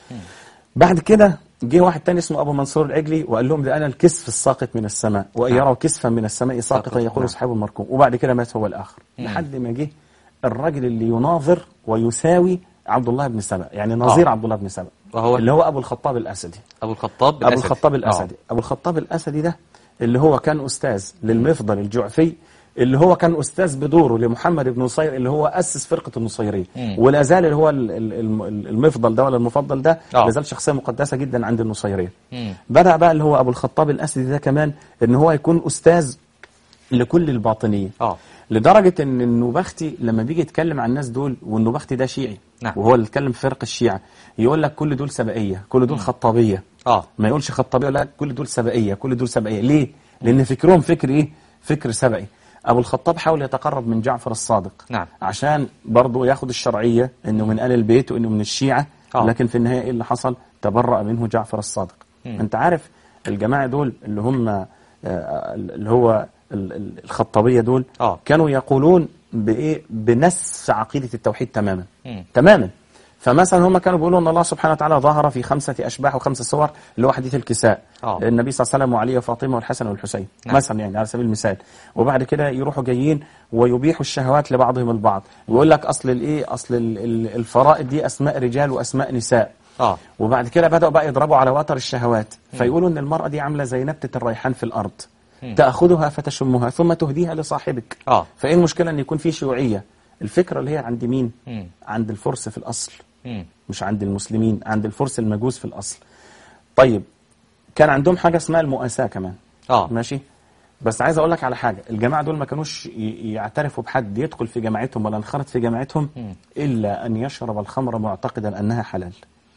بعد كده جه واحد تاني اسمه ابو منصور العجلي وقال لهم ده انا الكسف الساقط من السماء وان نعم. يروا كسفا من السماء ساقطا ساقط، يقول نعم. اصحاب المركوم وبعد كده مات هو الاخر لحد ما جه الراجل اللي يناظر ويساوي عبد الله بن سبأ يعني نظير آه. عبد الله بن سبأ وهو اللي هو ابو الخطاب الاسدي أبو الخطاب ابو الأسدي. الخطاب آه. الاسدي ابو الخطاب الاسدي ده اللي هو كان استاذ للمفضل الجعفي اللي هو كان استاذ بدوره لمحمد بن نصير اللي هو اسس فرقه النصيريه مم. ولا زال اللي هو ال- ال- الم- المفضل ده ولا المفضل ده آه. لا زال شخصيه مقدسه جدا عند النصيريه مم. بدا بقى اللي هو ابو الخطاب الاسدي ده كمان ان هو يكون استاذ لكل الباطنيه آه. لدرجه ان النوبختي لما بيجي يتكلم عن الناس دول والنوبختي ده شيعي نعم. وهو اللي اتكلم في فرق الشيعه يقول لك كل دول سبائيه كل دول خطابيه آه ما يقولش خطابيه لا كل دول سبائيه كل دول سبائيه ليه لان فكرهم فكر ايه فكر سبئي ابو الخطاب حاول يتقرب من جعفر الصادق نعم. عشان برضه ياخد الشرعيه انه من ال البيت وانه من الشيعه آه. لكن في النهايه ايه اللي حصل تبرأ منه جعفر الصادق مم. انت عارف الجماعه دول اللي هم آه، اللي هو ال- ال- الخطابيه دول آه. كانوا يقولون بايه بنسف عقيده التوحيد تماما مم. تماما فمثلا هم كانوا بيقولوا ان الله سبحانه وتعالى ظهر في خمسه اشباح وخمسه صور اللي هو حديث الكساء آه. النبي صلى الله عليه وسلم وعلي وفاطمه والحسن والحسين نعم. مثلا يعني على سبيل المثال وبعد كده يروحوا جايين ويبيحوا الشهوات لبعضهم البعض ويقول لك اصل الايه اصل ال- ال- الفرائض دي اسماء رجال واسماء نساء آه وبعد كده بدأوا بقى يضربوا على وتر الشهوات فيقولوا ان المرأة دي عاملة زي نبتة الريحان في الأرض تأخذها فتشمها ثم تهديها لصاحبك آه. فإيه المشكلة ان يكون في شيوعية الفكرة اللي هي عند مين مم. عند الفرس في الأصل مم. مش عند المسلمين عند الفرس المجوس في الأصل طيب كان عندهم حاجة اسمها المؤاساة كمان آه ماشي بس عايز اقول لك على حاجه الجماعه دول ما كانوش ي- يعترفوا بحد يدخل في جماعتهم ولا انخرط في جماعتهم مم. الا ان يشرب الخمر معتقدا انها حلال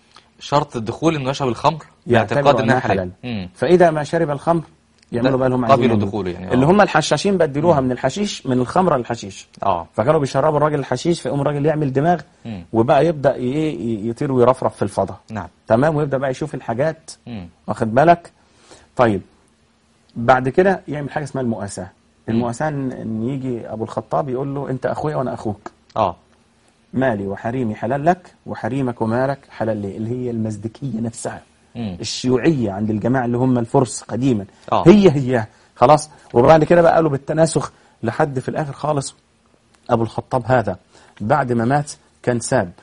شرط الدخول إنه يشرب الخمر يعتبر باعتقاد إنها انها حلال حلال مم. فاذا ما شرب الخمر يعملوا بقى لهم قبلوا عايزين يعملوا. دخوله يعني، آه. اللي هم الحشاشين بدلوها من الحشيش من الخمره للحشيش آه فكانوا بيشربوا الراجل الحشيش فيقوم الراجل يعمل دماغ مم. وبقى يبدا ي- ي- يطير ويرفرف في الفضاء نعم تمام ويبدا بقى يشوف الحاجات مم. واخد بالك طيب بعد كده يعمل حاجه اسمها المؤاساه المؤاساه ان إن يجي ابو الخطاب يقول له انت اخويا وانا اخوك آه مالي وحريمي حلال لك وحريمك ومالك حلال لي اللي هي المزدكيه نفسها مم. الشيوعيه عند الجماعه اللي هم الفرس قديما آه. هي هي خلاص وبعد كده بقى قالوا بالتناسخ لحد في الاخر خالص ابو الخطاب هذا بعد ما مات كان ساب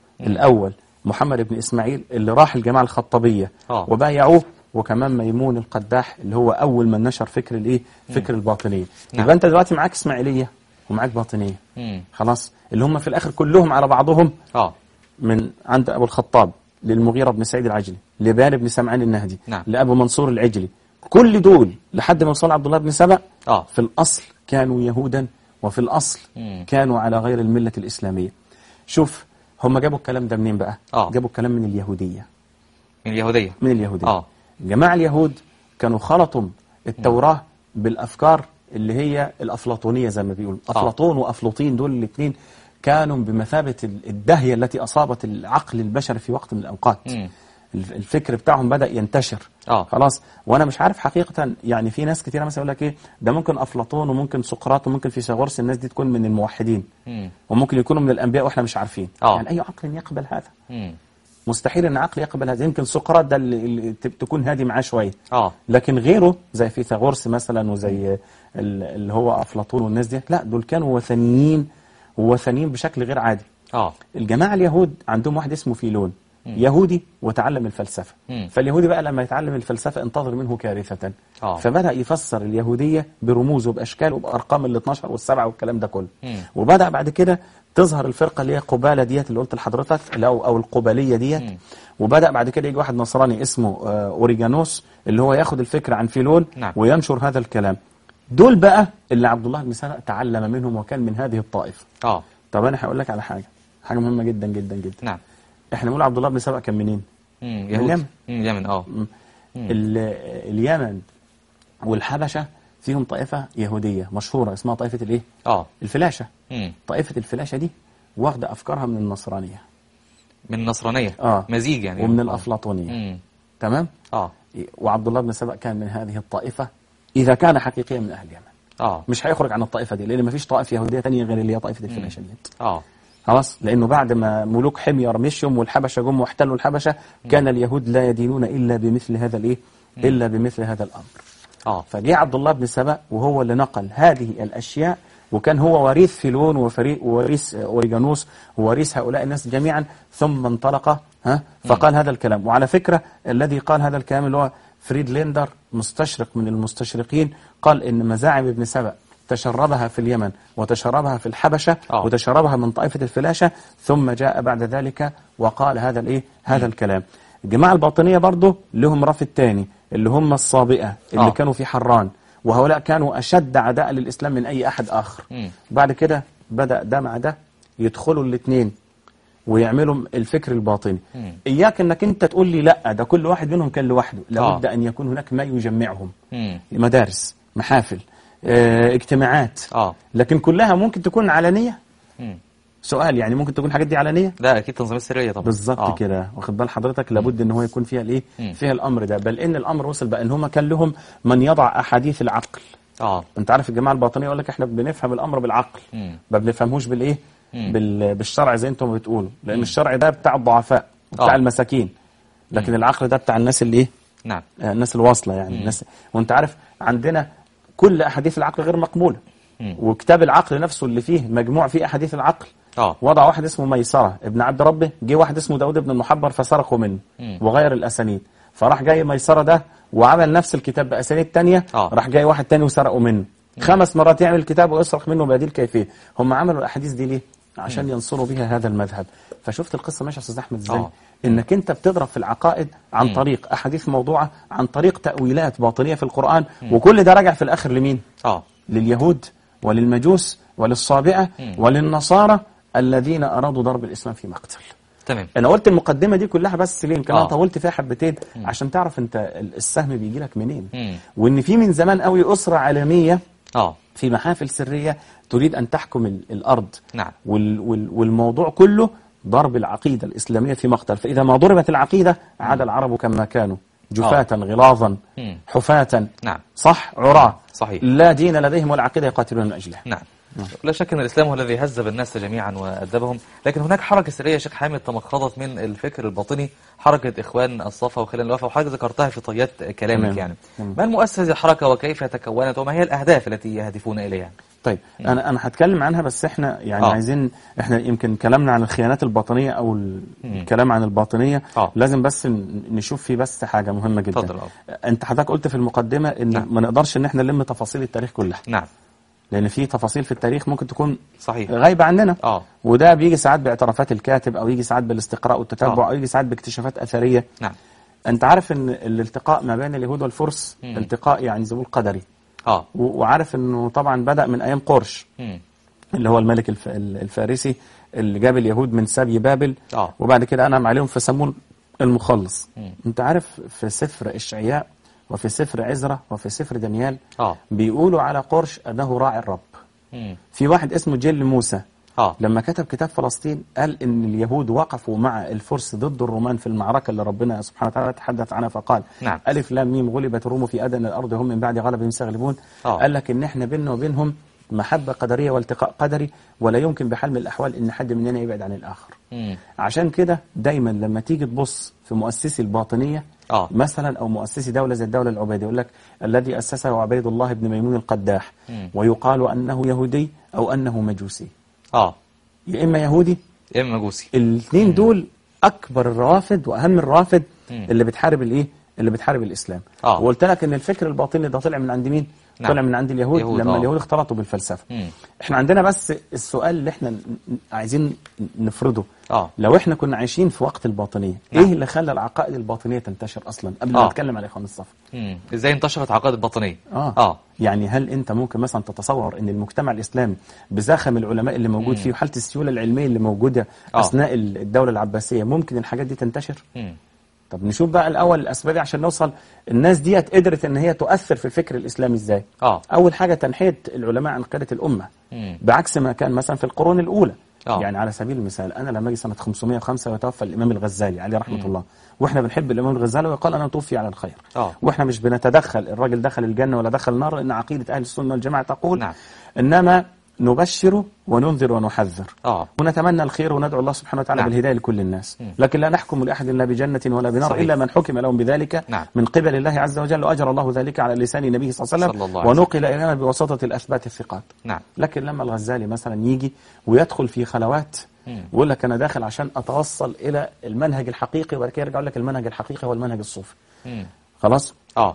الاول محمد بن اسماعيل اللي راح الجماعه الخطابيه آه. وبايعوه وكمان ميمون القداح اللي هو اول من نشر فكر الايه فكر الباطنيه نعم. يبقى انت دلوقتي معاك اسماعيليه ومعاك باطنيه مم. خلاص اللي هم في الاخر كلهم على بعضهم آه من عند أبو الخطاب للمغيرة بن سعيد العجلي لبان بن سمعان النهدي نعم. لأبو منصور العجلي كل دول لحد ما وصل عبد الله بن سبأ آه. في الأصل كانوا يهودا وفي الأصل مم. كانوا على غير الملة الإسلامية شوف هم جابوا الكلام ده منين بقى آه. جابوا الكلام من اليهودية من اليهودية من اليهودية آه. جماعة اليهود كانوا خلطوا التوراة بالأفكار اللي هي الأفلاطونية زي ما بيقولوا أفلاطون وأفلاطين دول الاثنين كانوا بمثابة ال- الدهية التي أصابت العقل البشري في وقت من الأوقات مم. الف- الفكر بتاعهم بدأ ينتشر آه. خلاص وانا مش عارف حقيقة يعني في ناس كتيرة مثلا يقول لك ايه ده ممكن افلاطون وممكن سقراط وممكن فيثاغورس الناس دي تكون من الموحدين مم. وممكن يكونوا من الانبياء واحنا مش عارفين آه. يعني اي عقل يقبل هذا مم. مستحيل ان عقل يقبل هذا يمكن سقراط ده اللي, اللي ت- تكون هادي معاه شويه آه لكن غيره زي فيثاغورس مثلا وزي ال- اللي هو افلاطون والناس دي لا دول كانوا وثنيين ووثنيين بشكل غير عادي آه الجماعه اليهود عندهم واحد اسمه فيلون يهودي وتعلم الفلسفه مم. فاليهودي بقى لما يتعلم الفلسفه انتظر منه كارثه آه. فبدا يفسر اليهوديه برموز وباشكال وبارقام ال 12 والسبعه والكلام ده كله مم. وبدا بعد كده تظهر الفرقه اللي هي قباله ديت اللي قلت لحضرتك اللي او او القباليه ديت مم. وبدا بعد كده يجي واحد نصراني اسمه آه، اوريجانوس اللي هو ياخد الفكره عن فيلون نعم. وينشر هذا الكلام دول بقى اللي عبد الله بن سبأ تعلم منهم وكان من هذه الطائفه آه طب انا هقول لك على حاجه حاجه مهمه جدا جدا جدا نعم احنا بنقول عبد الله بن سبأ كان منين مم. من يهود اليمن. مم. اليمن آه ال- اليمن والحبشه فيهم طائفه يهوديه مشهوره اسمها طائفه الايه آه الفلاشه مم. طائفه الفلاشه دي واخده افكارها من النصرانيه من النصرانية اه مزيج يعني ومن آه. الافلاطونيه مم. تمام آه وعبد الله بن سبأ كان من هذه الطائفه اذا كان حقيقيا من اهل اليمن آه مش هيخرج عن الطائفه دي لان مفيش طائفه يهوديه ثانيه غير اللي هي طائفه الفلاشه ديت آه خلاص لانه بعد ما ملوك حمير مشيهم والحبشه جم واحتلوا الحبشه كان اليهود لا يدينون الا بمثل هذا الايه الا بمثل هذا الامر اه فجاء عبد الله بن سبأ وهو اللي نقل هذه الأشياء وكان هو وريث فيلون وفري- ووريث أوريجانوس ووريث هؤلاء الناس جميعا ثم انطلق ها فقال هذا الكلام وعلى فكرة الذي قال هذا الكلام اللي هو فريد ليندر مستشرق من المستشرقين قال إن مزاعم ابن سبأ تشربها في اليمن وتشربها في الحبشة آه. وتشربها من طائفة الفلاشة ثم جاء بعد ذلك وقال هذا الايه هذا الكلام الجماعة الباطنية برضه لهم رف الثاني اللي هم الصابئة اللي آه. كانوا في حران وهؤلاء كانوا أشد عداء للإسلام من أي أحد آخر مم. بعد كده بدأ ده مع ده يدخلوا الاثنين ويعملوا الفكر الباطني مم. إياك أنك أنت تقول لي لا ده كل واحد منهم كان لوحده لابد آه. أن يكون هناك ما يجمعهم مم. مدارس محافل اه اجتماعات اه لكن كلها ممكن تكون علنية مم. سؤال يعني ممكن تكون الحاجات دي علنية لا اكيد تنظيمات سريه طبعا بالظبط آه. كده واخد بال حضرتك لابد ان هو يكون فيها الايه مم. فيها الامر ده بل ان الامر وصل بقى ان هم كان لهم من يضع احاديث العقل اه انت عارف الجماعه الباطنيه يقول لك احنا بنفهم الامر بالعقل مم. ما بنفهموش بالايه مم. بال... بالشرع زي انتم بتقولوا لان الشرع ده بتاع الضعفاء وبتاع آه. المساكين لكن العقل ده بتاع الناس اللي ايه نعم آه، الناس الواصله يعني الناس وانت عارف عندنا كل احاديث العقل غير مقبوله مم. وكتاب العقل نفسه اللي فيه مجموع فيه احاديث العقل اه وضع واحد اسمه ميسرة ابن عبد ربه جه واحد اسمه داود بن المحبر فسرقوا منه مم. وغير الأسانيد فراح جاي ميسرة ده وعمل نفس الكتاب بأسانيد تانية آه. راح جاي واحد تاني وسرقوا منه خمس مرات يعمل الكتاب ويسرق منه بهذه الكيفية هم عملوا الأحاديث دي ليه؟ عشان ينصروا بها هذا المذهب فشفت القصة ماشية يا أستاذ أحمد إزاي؟ آه. انك انت بتضرب في العقائد عن طريق احاديث موضوعه عن طريق تاويلات باطنيه في القران وكل ده راجع في الاخر لمين اه لليهود وللمجوس وللصابئة وللنصارى الذين أرادوا ضرب الإسلام في مقتل تمام أنا قلت المقدمة دي كلها بس ليه يمكن آه. أنا طولت فيها حبتين عشان تعرف أنت السهم بيجي لك منين مم. وإن في من زمان قوي أسرة عالمية اه في محافل سرية تريد أن تحكم ال- الأرض نعم وال وال والموضوع كله ضرب العقيدة الإسلامية في مقتل فإذا ما ضربت العقيدة عاد العرب كما كانوا جفاة غلاظا مم. حفاة نعم صح عراة صحيح. لا دين لديهم ولا عقيدة يقاتلون من أجلها نعم لا شك ان الاسلام هو الذي هذب الناس جميعا وادبهم لكن هناك حركه سريه يا شيخ حامد تمخضت من الفكر الباطني حركه اخوان الصفا وخلال الوفا وحضرتك ذكرتها في طيات كلامك تمام. يعني تمام. ما المؤسس هذه الحركه وكيف تكونت وما هي الاهداف التي يهدفون اليها طيب انا انا هتكلم عنها بس احنا يعني آه. عايزين احنا يمكن كلامنا عن الخيانات الباطنيه او ال- الكلام عن الباطنيه آه. لازم بس ن- نشوف فيه بس حاجه مهمه جدا اتفضل، انت حضرتك قلت في المقدمه ان نعم. ما نقدرش ان احنا نلم تفاصيل التاريخ كلها نعم لان في تفاصيل في التاريخ ممكن تكون صحيح غايبه عننا اه وده بيجي ساعات باعترافات الكاتب او يجي ساعات بالاستقراء والتتبع آه. او يجي ساعات باكتشافات اثريه نعم انت عارف ان الالتقاء ما بين اليهود والفرس مم. التقاء يعني زي ما بيقول قدري اه و- وعارف انه طبعا بدا من ايام قرش مم. اللي هو الملك الف... الفارسي اللي جاب اليهود من سبي بابل آه. وبعد كده انعم عليهم فسموه المخلص مم. انت عارف في سفر اشعياء وفي سفر عزرا وفي سفر دانيال اه بيقولوا على قرش انه راعي الرب مم. في واحد اسمه جيل موسى اه لما كتب كتاب فلسطين قال ان اليهود وقفوا مع الفرس ضد الرومان في المعركه اللي ربنا سبحانه وتعالى تحدث عنها فقال نعم. الف لام ميم غلبت الروم في ادنى الارض هم من بعد غلبهم سيغلبون آه. قال لك ان احنا بيننا وبينهم محبه قدريه والتقاء قدري ولا يمكن بحال من الاحوال ان حد مننا يبعد عن الاخر مم. عشان كده دايما لما تيجي تبص في مؤسسي الباطنيه اه مثلا او مؤسسي دوله زي الدوله العبيديه يقول لك الذي اسسه عبيد الله بن ميمون القداح مم. ويقال انه يهودي او انه مجوسي اه يا اما يهودي يا اما مجوسي الاثنين دول اكبر الروافد واهم الروافد مم. اللي بتحارب الايه اللي بتحارب الاسلام آه. وقلت لك ان الفكر الباطني ده طلع من عند مين نعم. طلع من عند اليهود يهود، لما آه. اليهود اختلطوا بالفلسفه مم. احنا عندنا بس السؤال اللي احنا ن- ن- عايزين نفرضه اه لو احنا كنا عايشين في وقت الباطنيه نعم. ايه اللي خلى العقائد الباطنيه تنتشر اصلا قبل آه. ما نتكلم على اخوان الصف مم. ازاي انتشرت عقائد الباطنيه اه اه يعني هل انت ممكن مثلا تتصور ان المجتمع الاسلامي بزخم العلماء اللي موجود فيه وحاله السيوله العلميه اللي موجوده آه. اثناء الدوله العباسيه ممكن الحاجات دي تنتشر مم. طب نشوف بقى الاول الاسباب عشان نوصل الناس ديت قدرت ان هي تؤثر في الفكر الاسلامي ازاي اه اول حاجه تنحيه العلماء عن قياده الامه مم. بعكس ما كان مثلا في القرون الاولى آه. يعني على سبيل المثال انا لما اجي سنه 505 وتوفى الامام الغزالي عليه رحمه الله واحنا بنحب الامام الغزالي ويقال انا توفي على الخير آه. واحنا مش بنتدخل الراجل دخل الجنه ولا دخل النار لان عقيده اهل السنه والجماعه تقول نعم. انما نبشر وننذر ونحذر اه ونتمنى الخير وندعو الله سبحانه وتعالى نعم. بالهداية لكل الناس لكن لا نحكم لأحد لا بجنة ولا بنار صحيح. إلا من حكم لهم بذلك نعم. من قبل الله عز وجل وأجر الله ذلك على لسان النبي صلى الله عليه صلى الله وسلم عليه ونقل إلينا بواسطة الأثبات الثقات نعم لكن لما الغزالي مثلا يجي ويدخل في خلوات ويقول لك أنا داخل عشان أتوصل إلى المنهج الحقيقي وبعد كده يرجع يقول لك المنهج الحقيقي هو المنهج الصوفي مم. خلاص اه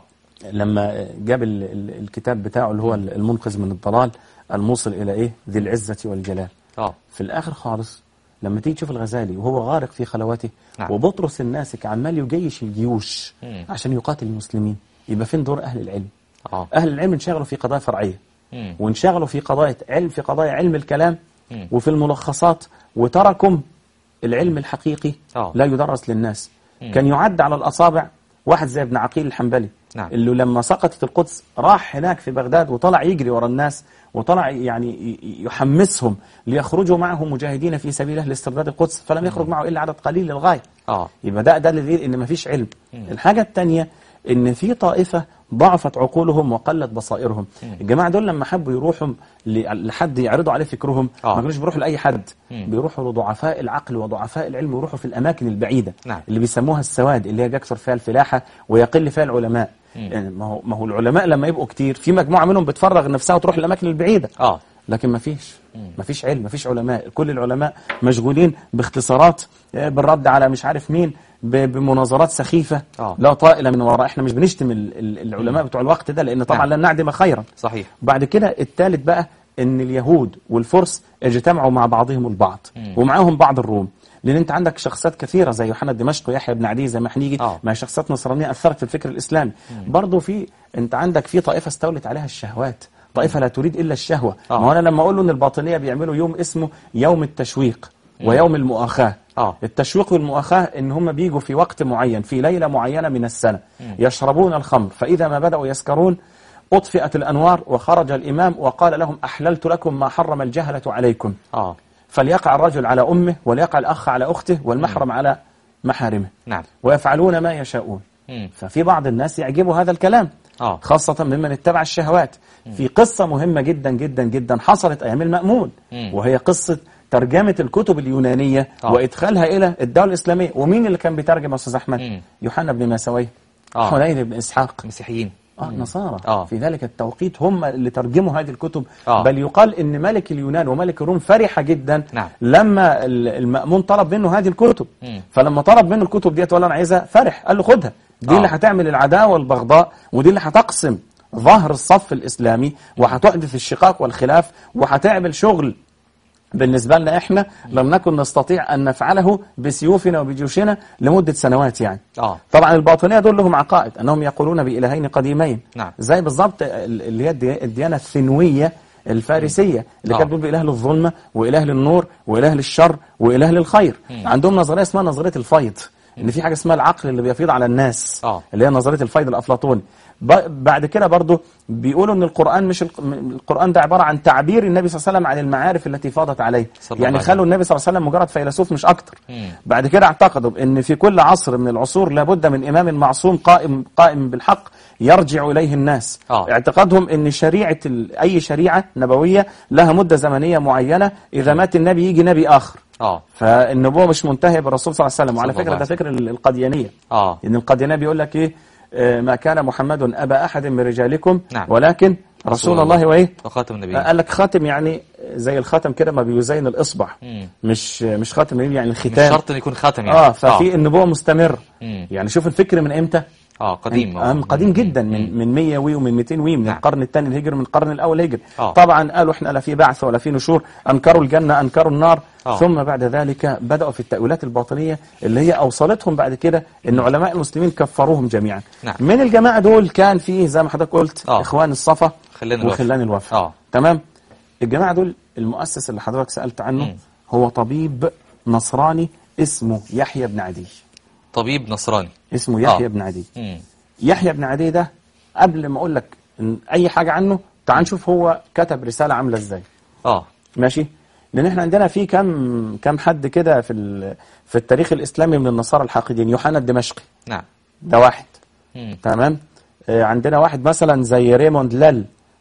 لما جاب ال- ال- الكتاب بتاعه اللي هو المنقذ من الضلال الموصل إلى إيه ذي العزة والجلال اه في الآخر خالص لما تيجي تشوف الغزالي وهو غارق في خلواته نعم. وبطرس الناسك عمال يجيش الجيوش مم. عشان يقاتل المسلمين يبقى فين دور أهل العلم اه أهل العلم انشغلوا في قضايا فرعية مم. وانشغلوا في قضايا علم في قضايا علم الكلام مم. وفي الملخصات وتركوا العلم الحقيقي آه. لا يدرس للناس كان يعد على الأصابع واحد زي ابن عقيل الحنبلي نعم. اللي لما سقطت القدس راح هناك في بغداد وطلع يجري ورا الناس وطلع يعني ي- يحمسهم ليخرجوا معه مجاهدين في سبيل الله لاسترداد القدس فلم يخرج معه إلا عدد قليل للغاية اه يبقى ده ده اللي يدل ان مفيش علم الحاجه الثانيه ان في طائفه ضعفت عقولهم وقلت بصائرهم الجماعه دول لما حبوا يروحوا ل- لحد يعرضوا عليه فكرهم آه. ما كانوش بيروحوا لاي حد مم. بيروحوا لضعفاء العقل وضعفاء العلم ويروحوا في الاماكن البعيده نعم. اللي بيسموها السواد اللي هي يكثر فيها الفلاحه ويقل فيها العلماء يعني ما هو ما هو العلماء لما يبقوا كتير في مجموعه منهم بتفرغ نفسها وتروح للاماكن البعيده اه لكن ما فيش ما فيش علم ما فيش علماء كل العلماء مشغولين باختصارات آه، بالرد على مش عارف مين ب- بمناظرات سخيفة آه. لا طائلة من وراء احنا مش بنشتم ال- ال- العلماء بتوع الوقت ده لأن طبعا نعم. لن نعدم خيرا صحيح بعد كده الثالث بقى ان اليهود والفرس اجتمعوا مع بعضهم البعض ومعاهم بعض الروم لان انت عندك شخصيات كثيره زي يوحنا الدمشقي ويحيى بن عدي زي ما هنيجي آه. مع شخصيات نصرانيه اثرت في الفكر الاسلامي برضه في انت عندك في طائفه استولت عليها الشهوات طائفه لا تريد الا الشهوه آه. ما هو انا لما اقول له ان الباطنيه بيعملوا يوم اسمه يوم التشويق ويوم المؤاخاه آه. التشويق والمؤاخاه ان هم بيجوا في وقت معين في ليله معينه من السنه يشربون الخمر فاذا ما بداوا يسكرون أطفئت الأنوار وخرج الإمام وقال لهم أحللت لكم ما حرم الجهلة عليكم اه فليقع الرجل على أمه وليقع الأخ على أخته والمحرم على محارمه نعم ويفعلون ما يشاءون مم. ففي بعض الناس يعجبه هذا الكلام اه خاصة ممن اتبع الشهوات في قصة مهمة جدا جدا جدا حصلت أيام المأمون مم. وهي قصة ترجمة الكتب اليونانية آه. وإدخالها إلى الدولة الإسلامية ومين اللي كان بيترجم يا أستاذ أحمد؟ مم. يوحنا بن ماسويه آه. حنين بن إسحاق مسيحيين آه نصارى آه. في ذلك التوقيت هم اللي ترجموا هذه الكتب آه. بل يقال ان ملك اليونان وملك الروم فرح جدا نعم. لما ال- المأمون طلب منه هذه الكتب مم. فلما طلب منه الكتب ديت ولا انا عايزها فرح قال له خدها دي آه. اللي هتعمل العداوه والبغضاء ودي اللي هتقسم ظهر الصف الاسلامي وهتحدث الشقاق والخلاف وهتعمل شغل بالنسبة لنا احنا لم نكن نستطيع ان نفعله بسيوفنا وبجيوشنا لمدة سنوات يعني اه طبعا الباطنية دول لهم عقائد أنهم يقولون بإلهين قديمين نعم. زي بالضبط ال- اللي هي الدي- الديانة الثنوية الفارسية اللي آه. كانت بتقول بإله للظلمة وإله للنور وإله للشر وإله للخير عندهم نظرية اسمها نظرية الفيض إن في حاجة اسمها العقل اللي بيفيض على الناس آه. اللي هي نظرية الفيض الأفلاطوني ب- بعد كده برضو بيقولوا ان القرآن مش الق- م- القرآن ده عبارة عن تعبير النبي صلى الله عليه وسلم عن المعارف التي فاضت عليه صلى الله يعني عليه خلوا النبي صلى الله عليه وسلم مجرد فيلسوف مش أكتر مم. بعد كده اعتقدوا ان في كل عصر من العصور لابد من امام معصوم قائم قائم بالحق يرجع اليه الناس آه. اعتقادهم ان شريعه ال- اي شريعه نبويه لها مده زمنيه معينه اذا مات النبي يجي نبي اخر اه فالنبوه مش منتهيه بالرسول صلى الله عليه وسلم وعلى صلى الله فكره ده عليه فكر ال- القديانيه اه ان القديانيه بيقول لك ايه آه، ما كان محمد ابا احد من رجالكم نعم. ولكن رسول الله وايه وخاتم النبيين قال لك خاتم يعني زي الخاتم كده ما بيزين الاصبع مم. مش مش خاتم يعني مش الختام شرط ان يكون خاتم يعني اه ففي النبوه مستمر مم. يعني شوف الفكر من امتى اه قديم آه قديم جدا من من 100 وي ومن 200 وي من نعم. القرن الثاني الهجري من القرن الاول الهجري آه. طبعا قالوا احنا لا في بعث ولا في نشور انكروا الجنه انكروا النار آه. ثم بعد ذلك بداوا في التاويلات الباطنيه اللي هي اوصلتهم بعد كده ان علماء المسلمين كفروهم جميعا نعم. من الجماعه دول كان في زي ما حضرتك قلت آه. اخوان الصفا خلان الوفا. وخلان الوفا آه. تمام الجماعه دول المؤسس اللي حضرتك سالت عنه مم. هو طبيب نصراني اسمه يحيى بن عدي طبيب نصراني اسمه يحيى آه. بن عدي مم. يحيى بن عدي ده قبل ما اقول لك إن اي حاجه عنه تعال نشوف هو كتب رساله عامله ازاي اه ماشي لان احنا عندنا في كم كم حد كده في ال- في التاريخ الاسلامي من النصارى الحاقدين يوحنا الدمشقي نعم ده واحد مم. تمام آه، عندنا واحد مثلا زي ريموند لال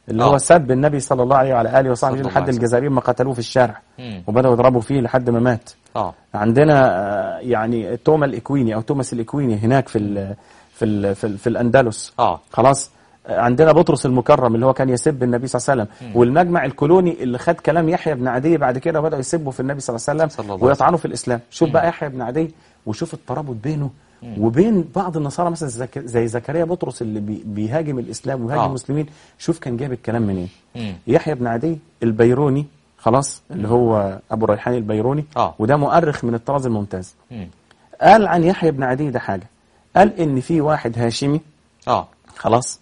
اللي آه. هو سب النبي صلى الله عليه وعلى اله وصحبه صلى الله لحد عليه وسلم. الجزائريين ما قتلوه في الشارع مم. وبداوا يضربوا فيه لحد ما مات اه عندنا آه، يعني توما الاكويني او توماس الاكويني هناك في ال في ال في, ال في الاندلس اه خلاص آه، عندنا بطرس المكرم اللي هو كان يسب النبي صلى الله عليه وسلم والمجمع الكولوني اللي خد كلام يحيى بن عدي بعد كده بدأوا يسبوا في النبي صلى الله عليه صلى وسلم الله عليه ويطعنوا في الإسلام شوف بقى يحيى بن عدي وشوف الترابط بينه وبين بعض النصارى مثلا زك- زي زكريا بطرس اللي بي- بيهاجم الإسلام ويهاجم آه. المسلمين شوف كان جايب الكلام منين مم. يحيى بن عدي البيروني خلاص اللي هو أبو الريحاني البيروني آه. وده مؤرخ من الطراز الممتاز مم. قال عن يحيى بن عدي ده حاجة قال إن في واحد هاشمي اه خلاص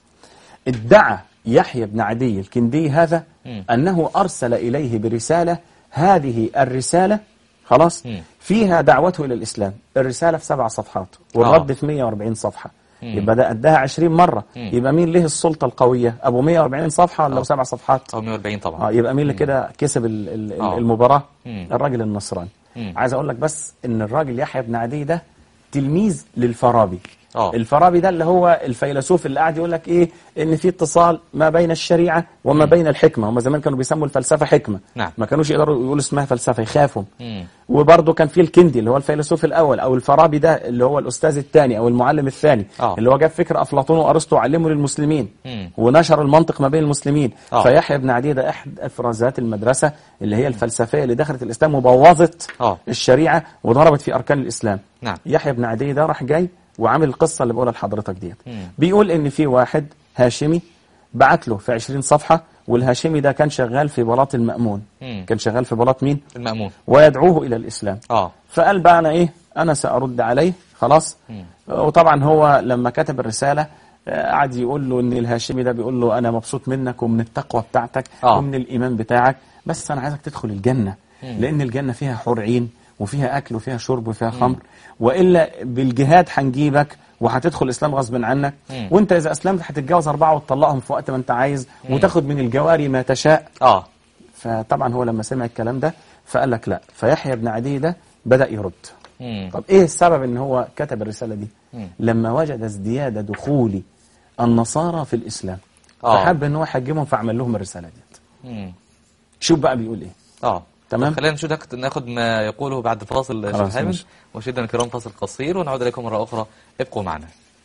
ادعى يحيى بن عدي الكندي هذا مم. أنه أرسل إليه برسالة هذه الرسالة خلاص مم. فيها دعوته إلى الإسلام الرسالة في سبع صفحات والرد في 140 صفحة يبقى ده أداها 20 مرة مم. يبقى مين له السلطة القوية أبو 140 صفحة ولا آه. أبو سبع صفحات او 140 طبعا آه يبقى مين اللي كده كسب ال- ال- آه. المباراة مم. الراجل النصراني مم. عايز أقول لك بس إن الراجل يحيى بن عدي ده تلميذ للفارابي آه. الفارابي ده اللي هو الفيلسوف اللي قاعد يقول لك ايه ان في اتصال ما بين الشريعه وما بين الحكمه هم زمان كانوا بيسموا الفلسفه حكمه نعم. ما كانوش يقدروا يقولوا اسمها فلسفه يخافوا مم. وبرضه كان في الكندي اللي هو الفيلسوف الاول او الفارابي ده اللي هو الاستاذ الثاني او المعلم الثاني آه. اللي هو جاب فكر افلاطون وارسطو علمه للمسلمين مم. ونشر المنطق ما بين المسلمين آه. فيحيى بن عدي ده احد افرازات المدرسه اللي هي الفلسفيه اللي دخلت الاسلام وبوظت آه. الشريعه وضربت في اركان الاسلام نعم. يحيى بن عدي ده راح جاي وعامل القصه اللي بقولها لحضرتك ديت مم. بيقول ان في واحد هاشمي بعت له في 20 صفحه والهاشمي ده كان شغال في بلاط المأمون مم. كان شغال في بلاط مين المأمون ويدعوه الى الاسلام اه فقال بقى انا ايه انا سارد عليه خلاص مم. وطبعا هو لما كتب الرساله آه، قعد يقول له ان الهاشمي ده بيقول له انا مبسوط منك ومن التقوى بتاعتك آه. ومن الايمان بتاعك بس انا عايزك تدخل الجنه لان الجنه فيها حور عين وفيها اكل وفيها شرب وفيها خمر والا بالجهاد هنجيبك وهتدخل الاسلام غصب عنك مم. وانت اذا اسلمت هتتجوز اربعه وتطلقهم في وقت ما انت عايز وتاخد من الجواري ما تشاء اه فطبعا هو لما سمع الكلام ده فقال لك لا فيحيى بن عدي ده بدأ يرد مم. طب ايه السبب ان هو كتب الرسالة دي مم. لما وجد ازدياد دخول النصارى في الاسلام آه. فحب ان هو يحجمهم فعمل لهم الرسالة دي مم. شوف بقى بيقول ايه اه تمام. طب خلينا نشوف ناخد- ناخد ما يقوله بعد الفاصل خلاص، شيخ حامد ماشي. مشاهدينا الكرام فاصل قصير ونعود اليكم مره اخرى ابقوا معنا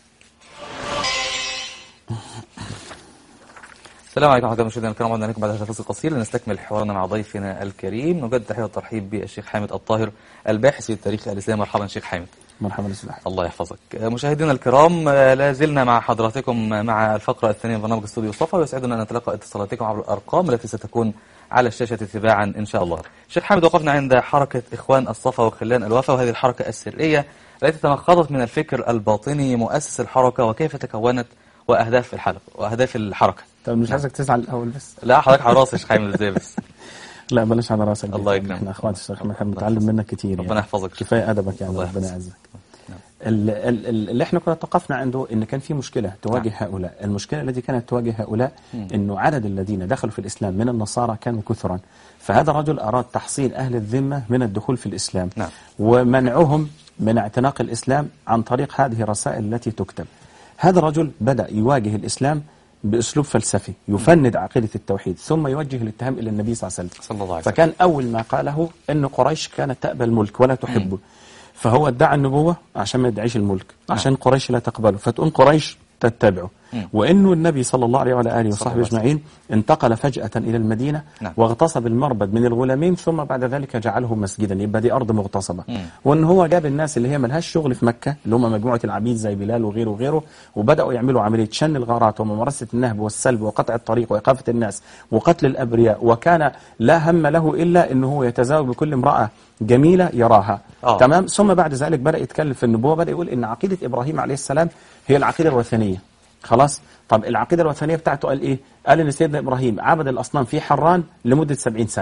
السلام عليكم ورحمه الله مشاهدينا الكرام عدنا لكم بعد هذا الفاصل القصير لنستكمل حوارنا مع ضيفنا الكريم نجدد تحيه والترحيب بالشيخ حامد الطاهر الباحث في التاريخ الاسلامي مرحبا شيخ حامد مرحبا بالله الله يحفظك مشاهدينا الكرام آه، لا زلنا مع حضراتكم مع الفقرة الثانية من برنامج استوديو صفا ويسعدنا أن نتلقى اتصالاتكم عبر الأرقام التي ستكون على الشاشة تباعا إن شاء الله شيخ حامد وقفنا عند حركة إخوان الصفا وخلان الوفا وهذه الحركة السرية التي تنخضت من الفكر الباطني مؤسس الحركة وكيف تكونت وأهداف الحلقة وأهداف الحركة طب مش عايزك تزعل الاول بس لا حضرتك على راسي يا شيخ حامد ازاي بس لا بلاش على راسك الله دي. يكرمك. احنا اخوات الشيخ احنا بنتعلم منك كتير ربنا يحفظك. كفايه ادبك يعني الله ربنا يحفظك. يعزك ال- ال- ال- اللي احنا كنا توقفنا عنده ان كان في مشكله تواجه هؤلاء المشكله التي كانت تواجه هؤلاء انه عدد الذين دخلوا في الاسلام من النصارى كانوا كثرا فهذا الرجل اراد تحصين اهل الذمه من الدخول في الاسلام نعم. ومنعهم من اعتناق الاسلام عن طريق هذه الرسائل التي تكتب هذا الرجل بدا يواجه الاسلام باسلوب فلسفي يفند عقيده التوحيد ثم يوجه الاتهام الى النبي صلى الله عليه وسلم صلى الله عليه وسلم فكان أول ما قاله أن قريش كانت تأبى الملك ولا تحبه فهو ادعى النبوة عشان ما يدعيش الملك عشان قريش لا تقبله فتقوم قريش تتبعه مم. وانه النبي صلى الله عليه وعلى اله صلى وصحبه الله عليه اجمعين انتقل فجأة الى المدينة نعم. واغتصب المربد من الغلامين ثم بعد ذلك جعله مسجدا يبقى دي ارض مغتصبة مم. وان هو جاب الناس اللي هي ملهاش شغل في مكة اللي هم مجموعة العبيد زي بلال وغيره وغيره وبداوا يعملوا عملية شن الغارات وممارسة النهب والسلب وقطع الطريق وايقافة الناس وقتل الابرياء وكان لا هم له الا انه هو يتزاوج بكل امرأة جميلة يراها آه. تمام ثم بعد ذلك بدأ يتكلم في النبوة بدأ يقول ان عقيدة ابراهيم عليه السلام هي العقيدة الوثنية خلاص طب العقيدة الوثنية بتاعته قال ايه قال ان سيدنا ابراهيم عبد الاصنام في حران لمدة 70 سنة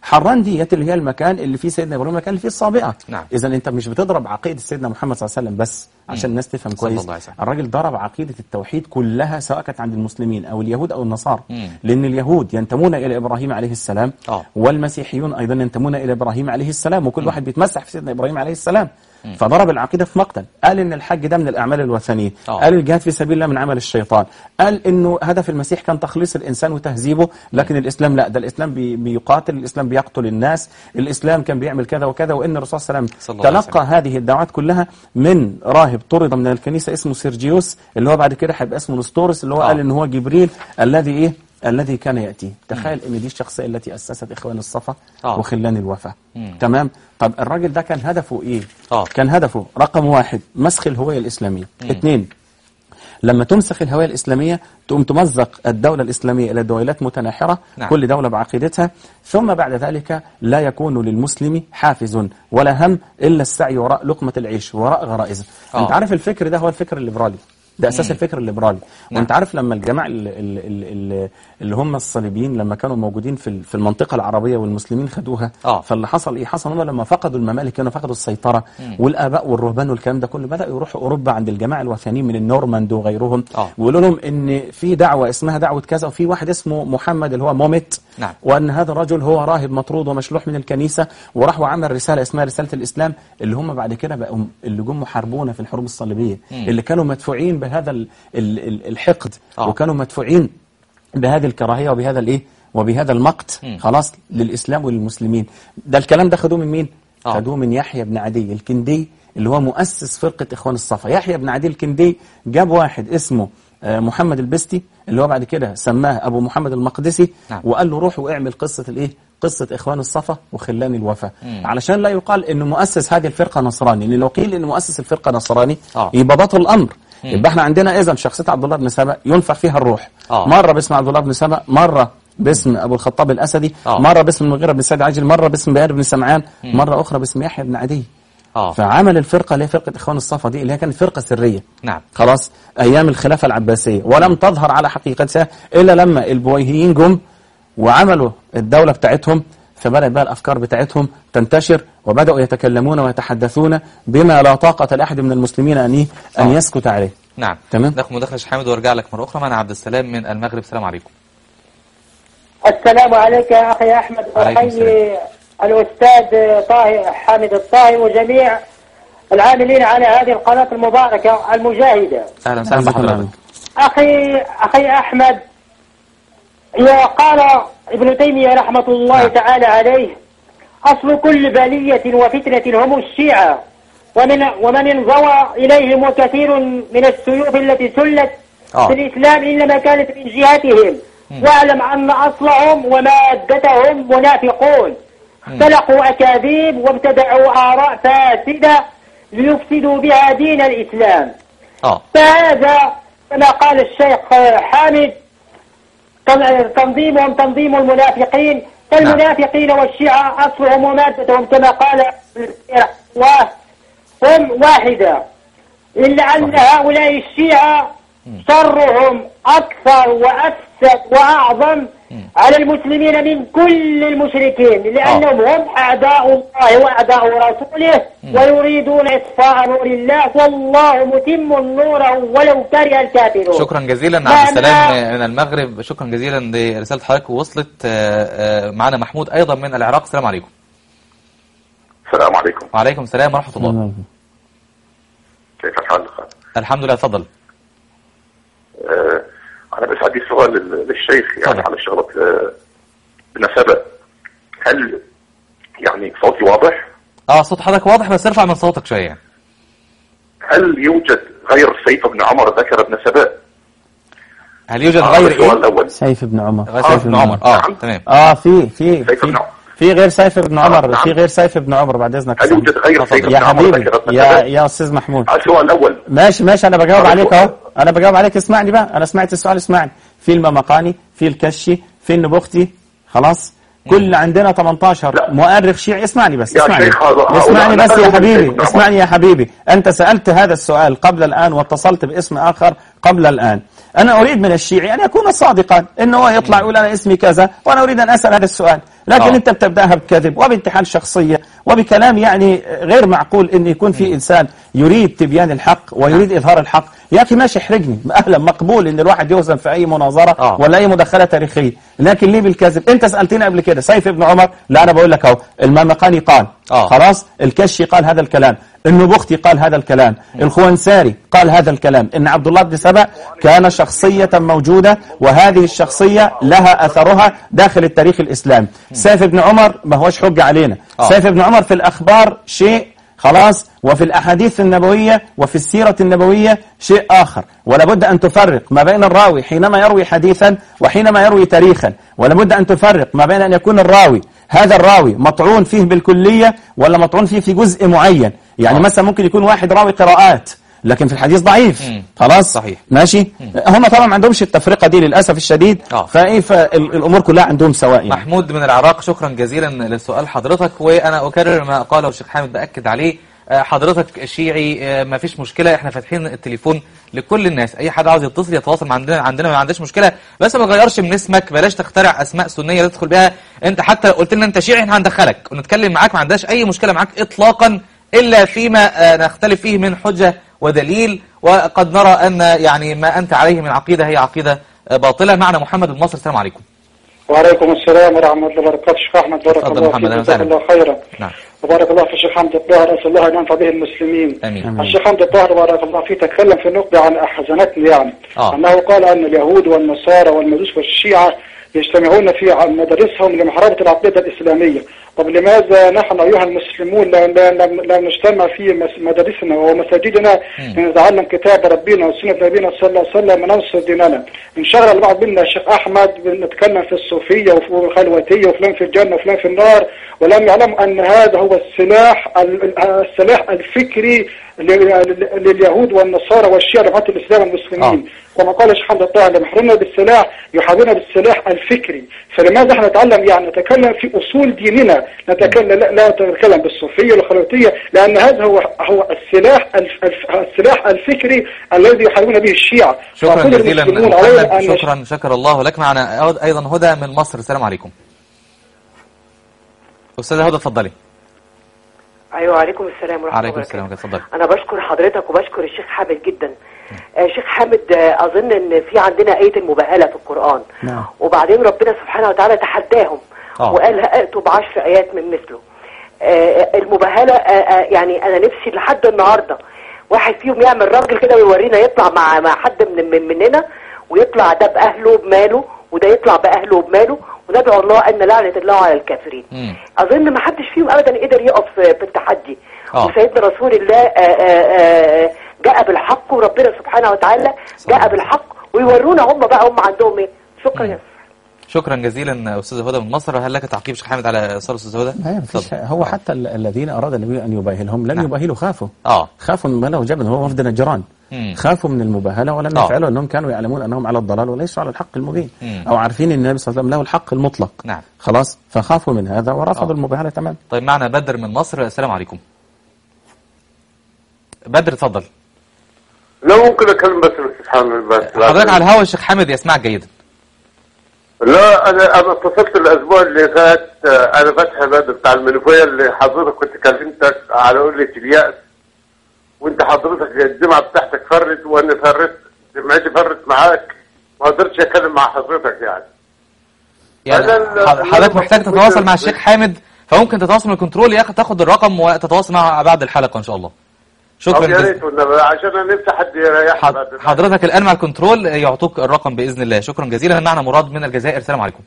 حران ديت اللي هي المكان اللي فيه سيدنا ابراهيم المكان اللي فيه الصابئه نعم. اذا انت مش بتضرب عقيده سيدنا محمد صلى الله عليه وسلم بس عشان الناس تفهم صلى كويس الله عليه وسلم. الراجل ضرب عقيده التوحيد كلها سواء كانت عند المسلمين او اليهود او النصارى مم. لان اليهود ينتمون الى ابراهيم عليه السلام آه. والمسيحيون ايضا ينتمون الى ابراهيم عليه السلام وكل واحد بيتمسح في سيدنا ابراهيم عليه السلام فضرب العقيده في مقتل قال ان الحج ده من الاعمال الوثنيه آه. قال الجهاد في سبيل الله من عمل الشيطان قال انه هدف المسيح كان تخليص الانسان وتهذيبه لكن الاسلام لا ده الاسلام بي بيقاتل الاسلام بيقتل الناس الاسلام كان بيعمل كذا وكذا وان الرسول صلى الله عليه صلى وسلم الله عليه تلقى هذه الدعوات كلها من راهب طرد من الكنيسه اسمه سيرجيوس اللي هو بعد كده هيبقى اسمه نستورس اللي هو آه. قال ان هو جبريل الذي ايه الذي كان ياتي تخيل ان دي الشخصيه التي اسست اخوان الصفا آه. وخلان الوفا مم. تمام طب الراجل ده كان هدفه ايه آه. كان هدفه رقم واحد مسخ الهويه الاسلاميه اثنين لما تمسخ الهوية الإسلامية تقوم تمزق الدولة الإسلامية إلى دويلات متناحرة نعم. كل دولة بعقيدتها ثم بعد ذلك لا يكون للمسلم حافز ولا هم إلا السعي وراء لقمة العيش وراء غرائزه آه. أنت عارف الفكر ده هو الفكر الليبرالي ده أساس الفكر الليبرالي نعم. وأنت عارف لما الجماعة ال- ال- ال- ال- اللي هم الصليبيين لما كانوا موجودين في ال- في المنطقة العربية والمسلمين خدوها آه. فاللي حصل إيه حصل هم لما فقدوا الممالك كانوا فقدوا السيطرة والآباء والرهبان والكلام ده كله بدأوا يروحوا أوروبا عند الجماعة الوثنيين من النورماند وغيرهم آه. ويقولوا لهم ان في دعوه اسمها دعوه كذا وفي واحد اسمه محمد اللي هو مومت نعم. وان هذا الرجل هو راهب مطرود ومشلوح من الكنيسه وراح وعمل رساله اسمها رساله الاسلام اللي هم بعد كده بقوا اللي جم محاربونا في الحروب الصليبيه اللي كانوا مدفوعين بهذا ال- ال- ال- الحقد آه. وكانوا مدفوعين بهذه الكراهيه وبهذا الايه وبهذا المقت مم. خلاص للاسلام وللمسلمين ده الكلام ده خدوه من مين آه. خدوه من يحيى بن عدي الكندي اللي هو مؤسس فرقة إخوان الصفا يحيى بن عدي الكندي جاب واحد اسمه آه، محمد البستي اللي هو بعد كده سماه أبو محمد المقدسي نعم. وقال له روح واعمل قصة الإيه قصة إخوان الصفا وخلان الوفا علشان لا يقال إنه مؤسس هذه الفرقة نصراني لأن لو قيل إن مؤسس الفرقة نصراني آه. يبقى بطل الأمر يبقى احنا عندنا إذا شخصية عبد الله بن سبأ ينفخ فيها الروح آه. مرة باسم عبد الله بن سبأ مرة باسم أبو الخطاب الأسدي آه. مرة باسم المغيرة بن سعد عاجل مرة باسم بيان بن سمعان مرة أخرى باسم يحيى بن عدي آه فعمل الفرقة اللي هي فرقة إخوان الصفا دي اللي هي كانت فرقة سرية نعم خلاص أيام الخلافة العباسية ولم تظهر على حقيقتها إلا لما البويهيين جم وعملوا الدولة بتاعتهم فبدأت بقى الأفكار بتاعتهم تنتشر وبدأوا يتكلمون ويتحدثون بما لا طاقة لأحد من المسلمين أن إيه؟ أن آه. يسكت عليه نعم تمام. ناخد مداخلة شيخ حامد وارجع لك مرة أخرى معنا عبد السلام من المغرب السلام عليكم السلام عليك يا أخي أحمد عليكم وأحيي الأستاذ طاهر حامد الطاهي وجميع العاملين على هذه القناة المباركة المجاهدة أهلا وسهلا جزاك الله بحضرتك أخي أخي أحمد يا قال ابن تيمية رحمة الله نعم. تعالى عليه أصل كل بلية وفتنة هم الشيعة ومن ومن انضوى إليهم وكثير من السيوف التي سلت آه. في الإسلام إنما كانت من جهتهم واعلم أن أصلهم ومادتهم منافقون اختلقوا أكاذيب وابتدعوا آراء فاسدة ليفسدوا بها دين الإسلام آه فهذا كما قال الشيخ حامد تن- تنظيمهم تنظيم المنافقين فالمنافقين والشيعة أصلهم ومادتهم كما قال الله هم واحدة إلا أن هؤلاء الشيعة شرهم أكثر وأفسد وأعظم على المسلمين من كل المشركين لأنهم هم أعداء الله وأعداء رسوله ويريدون إطفاء نور الله والله متم نوره ولو كره الكافرون شكرا جزيلا لا، عبد السلام لا. من المغرب شكرا جزيلا لرسالة حضرتك وصلت آه، آه، معنا محمود أيضا من العراق السلام عليكم السلام عليكم وعليكم السلام ورحمة الله كيف الحال خالد؟ الحمد لله تفضل آه انا بس عندي سؤال لل- للشيخ يعني تفضل. على شغله آه بنسبة هل يعني صوتي واضح؟ اه صوت حضرتك واضح بس ارفع من صوتك شوية هل يوجد غير سيف بن عمر ذكر ابن سبأ؟ هل يوجد هذا غير السؤال ايه؟ الأول سيف بن عمر غير سيف بن عمر اه نعم. تمام اه في في سيف في بن عمر. في غير سيف بن عمر نعم. في غير سيف بن عمر بعد اذنك هل يوجد غير تفضل. سيف بن يا عمر حبيبي ذكر ابن يا سبأ؟ يا استاذ محمود هذا السؤال الأول ماشي ماشي انا بجاوب هذا عليك السؤال. اهو انا بجاوب عليك اسمعني بقى انا سمعت السؤال اسمعني في الممقاني في الكشي في النبختي خلاص كل عندنا 18 لا. مؤرخ شيعي اسمعني بس يا اسمعني شيخ هذا- اسمعني هؤلاء بس يا نقلوا من حبيبي سيدنا عمر. اسمعني يا حبيبي انت سألت هذا السؤال قبل الآن واتصلت باسم آخر قبل الآن أنا أريد من الشيعي أن يكون صادقا إنه هو يطلع يقول أنا اسمي كذا وأنا أريد أن أسأل هذا السؤال لكن آه. انت بتبداها بكذب وبانتحال شخصيه وبكلام يعني غير معقول ان يكون في انسان يريد تبيان الحق ويريد اظهار الحق يا اخي ماشي احرجني اهلا مقبول ان الواحد يوزن في اي مناظره آه. ولا اي مداخله تاريخيه لكن ليه بالكذب انت سالتني قبل كده سيف ابن عمر لا انا بقول لك اهو المامقاني قال آه. خلاص الكشي قال هذا الكلام النبختي قال هذا الكلام الخوانساري قال هذا الكلام ان عبد الله بن سبأ كان شخصية موجودة وهذه الشخصية لها أثرها داخل التاريخ الإسلامي سيف بن عمر ما هوش حجة علينا آه. سيف بن عمر في الأخبار شيء خلاص وفي الأحاديث النبوية وفي السيرة النبوية شيء آخر ولا بد أن تفرق ما بين الراوي حينما يروي حديثا وحينما يروي تاريخا ولا بد أن تفرق ما بين أن يكون الراوي هذا الراوي مطعون فيه بالكلية ولا مطعون فيه في جزء معين يعني آه. مثلا ممكن يكون واحد راوي قراءات لكن في الحديث ضعيف مم. خلاص صحيح. ماشي هم طبعا ما عندهمش التفرقة دي للأسف الشديد آه. فإيه فالأمور كلها عندهم سواء يعني. محمود من العراق شكرا جزيلا لسؤال حضرتك وانا اكرر ما قاله الشيخ حامد باكد عليه آه، حضرتك شيعي آه، ما فيش مشكله احنا فاتحين التليفون لكل الناس اي حد عاوز يتصل يتواصل مع عندنا عندنا ما عندناش مشكله بس ما تغيرش من اسمك بلاش تخترع اسماء سنيه تدخل بها انت حتى لو قلت لنا انت شيعي احنا هندخلك ونتكلم معاك ما عندناش اي مشكله معاك اطلاقا الا فيما آه، نختلف فيه من حجه ودليل وقد نرى ان يعني ما انت عليه من عقيده هي عقيده آه، باطله معنا محمد بن نصر السلام عليكم وعليكم السلام ورحمة الله وبركاته شيخ أحمد بارك تفضل الله محمد، فيك أهلا جزاك وسهلا. الله خيرا نعم وبارك الله في الشيخ حمد الطاهر أسأل الله أن ينفع به المسلمين امين الشيخ حمد الطاهر بارك الله فيه تكلم في نقطة عن أحزنتني يعني آه. أنه قال أن اليهود والنصارى والمجوس والشيعة يجتمعون في مدارسهم لمحاربة العقيدة الإسلامية طب لماذا نحن أيها المسلمون لا, لا, لا, لا نجتمع في مس- مدارسنا ومساجدنا لنتعلم كتاب ربنا وسنة نبينا صلى الله عليه وسلم وننصر ديننا انشغل البعض منا الشيخ أحمد بنتكلم في الصوفية وفي الخلوتية وفلان في الجنة وفلان في النار ولم يعلم أن هذا هو السلاح ال- ال- السلاح الفكري لل- لليهود والنصارى والشيعة لمعة الإسلام والمسلمين كما قال الشيخ حمد الطاهر لما يحرمنا بالسلاح يحاربنا بالسلاح الفكري فلماذا احنا نتعلم يعني نتكلم في اصول ديننا نتكلم لا, لا نتكلم بالصوفيه والخلوتيه لان هذا هو هو السلاح الف الف السلاح الفكري الذي يحاربون به الشيعه شكرا فكل جزيلا المسلمون علينا محمد ان شكرا شكر الله لك معنا ايضا هدى من مصر السلام عليكم استاذه هدى اتفضلي ايوه عليكم السلام ورحمه عليكم الله السلام وبركاته اتفضلي انا بشكر حضرتك وبشكر الشيخ حامد جدا آه شيخ حامد آه اظن ان في عندنا ايه المباهله في القران نعم. وبعدين ربنا سبحانه وتعالى تحداهم آه. وقال ائتوا بعشر ايات من مثله آه المباهله آه آه يعني انا نفسي لحد النهارده واحد فيهم يعمل راجل كده ويورينا يطلع مع مع حد من من مننا ويطلع ده باهله بماله وده يطلع باهله وبماله وندعو الله ان لعنه الله على الكافرين مم. اظن ما حدش فيهم ابدا قدر يقف في التحدي آه. وسيدنا رسول الله آه، آه، آه، جاء بالحق وربنا سبحانه وتعالى جاء بالحق ويورونا هم بقى هم عندهم ايه شكرا يا شكرا جزيلا استاذه هدى من مصر هل لك تعقيب شيخ حامد على اثار استاذه هدى لا مفيش اتفضل. هو حتى ال- الذين أراد النبي أن يباهلهم لم يباهلوا خافوا اه خافوا من المباهلة وجبل هو وفد نجران مم. خافوا من المباهلة ولم آه. يفعلوا أنهم كانوا يعلمون أنهم على الضلال وليسوا على الحق المبين مم. أو عارفين أن النبي صلى الله عليه وسلم له الحق المطلق نعم. خلاص فخافوا من هذا ورفضوا آه. المباهلة تماما طيب معنا بدر من مصر السلام عليكم بدر اتفضل لا ممكن اتكلم بس الاستاذ حامد بس حضرتك على الهواء الشيخ حامد يسمعك جيدا لا انا انا اتصلت الاسبوع اللي فات آه، انا فتحي بدر بتاع المنوفيه اللي حضرتك كنت كلمتك على قله الياس وانت حضرتك الجمعه بتاعتك فرت وانا فرت جمعتي فرت معاك ما قدرتش اتكلم مع حضرتك يعني يعني أنا ال- ح- حضرتك اللي محتاج بحكي تتواصل مع كده- الشيخ حامد فممكن تتواصل من الكنترول يا اخي تاخد الرقم وتتواصل معه بعد الحلقه ان شاء الله طب شكرا يا جزيلا ريت والنبي عشان انا نفسي حد يريحني حض- بعد حضرتك الان مع الكنترول يعطوك الرقم باذن الله شكرا جزيلا معنا مراد من الجزائر السلام عليكم